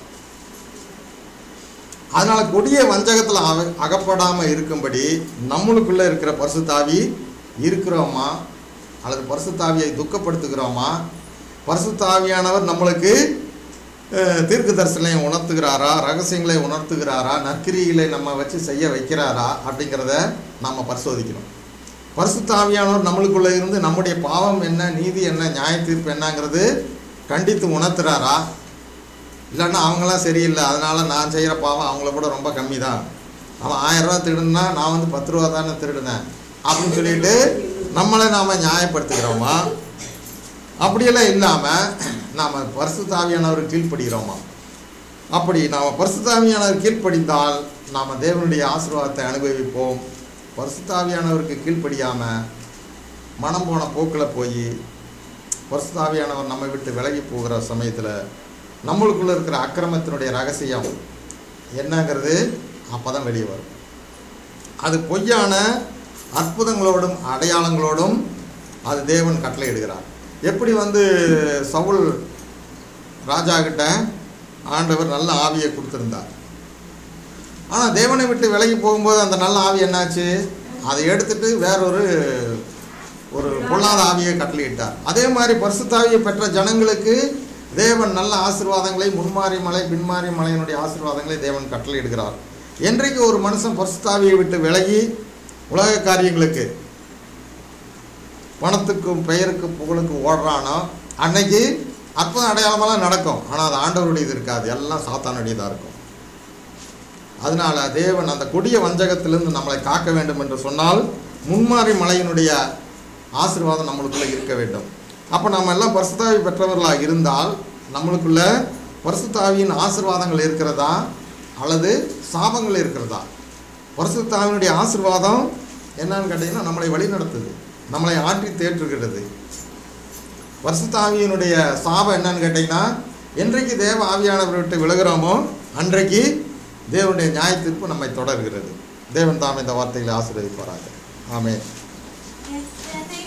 அதனால கொடிய வஞ்சகத்தில் அக அகப்படாமல் இருக்கும்படி நம்மளுக்குள்ளே இருக்கிற பரிசுத்தாவி இருக்கிறோமா அல்லது பரிசுத்தாவியை துக்கப்படுத்துகிறோமா பரிசுத்தாவியானவர் நம்மளுக்கு அஹ், தீர்க்க தரிசனம் உணர்த்துகிறாரா ரகசியங்களை உணர்த்துகிறாரா நற்கிரிகளை நம்ம வச்சு செய்ய வைக்கிறாரா அப்படிங்கிறத நம்ம பரிசோதிக்கணும் பரிசுத்தாவியானவர் நம்மளுக்குள்ளே இருந்து நம்முடைய பாவம் என்ன நீதி என்ன நியாய தீர்ப்பு என்னங்கிறது கண்டித்து உணர்த்துறாரா இல்லைன்னா அவங்களாம் சரியில்லை அதனால நான் செய்கிற பாவம் அவங்கள கூட ரொம்ப கம்மி தான் அவன் ஆயிரம் ரூபா திருடுனா நான் வந்து பத்து ரூபா தானே திருடினேன் அப்படின்னு சொல்லிட்டு நம்மளை நாம் நியாயப்படுத்துகிறோமா அப்படியெல்லாம் இல்லாமல் நாம் பரிசுத்தாவியானவர் கீழ்ப்படுகிறோமா அப்படி நாம் பரிசுத்தாவியானவர் கீழ்ப்படிந்தால் நாம் தேவனுடைய ஆசீர்வாதத்தை அனுபவிப்போம் பரிசுத்தாவியானவருக்கு கீழ்ப்படியாமல் மனம் போன போக்கில் போய் பரிசுத்தாவியானவர் நம்மை விட்டு விலகி போகிற சமயத்தில் நம்மளுக்குள்ள இருக்கிற அக்கிரமத்தினுடைய ரகசியம் என்னங்கிறது அப்போ தான் வெளியே வரும் அது பொய்யான அற்புதங்களோடும் அடையாளங்களோடும் அது தேவன் கட்டளை இடுகிறார் எப்படி வந்து சவுல் ராஜா கிட்ட ஆண்டவர் நல்ல ஆவியை கொடுத்துருந்தார் ஆனால் தேவனை விட்டு விலகி போகும்போது அந்த நல்ல ஆவி என்னாச்சு அதை எடுத்துட்டு வேறொரு ஒரு பொல்லாத ஆவியை கட்டளையிட்டார் அதே மாதிரி பரிசுத்தாவியை பெற்ற ஜனங்களுக்கு தேவன் நல்ல ஆசீர்வாதங்களை முன்மாறி மலை பின்மாறி மலையினுடைய ஆசீர்வாதங்களை தேவன் கட்டளையிடுகிறார் என்றைக்கு ஒரு மனுஷன் பரிசுத்தாவியை விட்டு விலகி உலக காரியங்களுக்கு பணத்துக்கும் பெயருக்கும் புகழுக்கும் ஓடுறானோ அன்னைக்கு அற்புதம் அடையாளமெல்லாம் நடக்கும் ஆனால் அது ஆண்டவருடையது இருக்காது எல்லாம் சாத்தானுடையதாக இருக்கும் அதனால தேவன் அந்த கொடிய வஞ்சகத்திலிருந்து நம்மளை காக்க வேண்டும் என்று சொன்னால் முன்மாறி மலையினுடைய ஆசீர்வாதம் நம்மளுக்குள்ள இருக்க வேண்டும் அப்போ நம்ம எல்லாம் பரிசுத்தாவி பெற்றவர்களாக இருந்தால் நம்மளுக்குள்ள பரிசுத்தாவியின் ஆசீர்வாதங்கள் இருக்கிறதா அல்லது சாபங்கள் இருக்கிறதா பரிசுத்தாவினுடைய ஆசீர்வாதம் என்னன்னு கேட்டிங்கன்னா நம்மளை வழி நடத்துது நம்மளை ஆற்றி தேற்றுகிறது பரிசுத்தாவியினுடைய சாபம் என்னன்னு கேட்டிங்கன்னா என்றைக்கு தேவ ஆவியானவரை விட்டு விலகுறோமோ அன்றைக்கு தேவனுடைய நியாய தீர்ப்பு நம்மை தொடர்கிறது தேவன் தாம் இந்த வார்த்தைகளை ஆசீர்வதிப்பாராக ஆமென் எத்தனை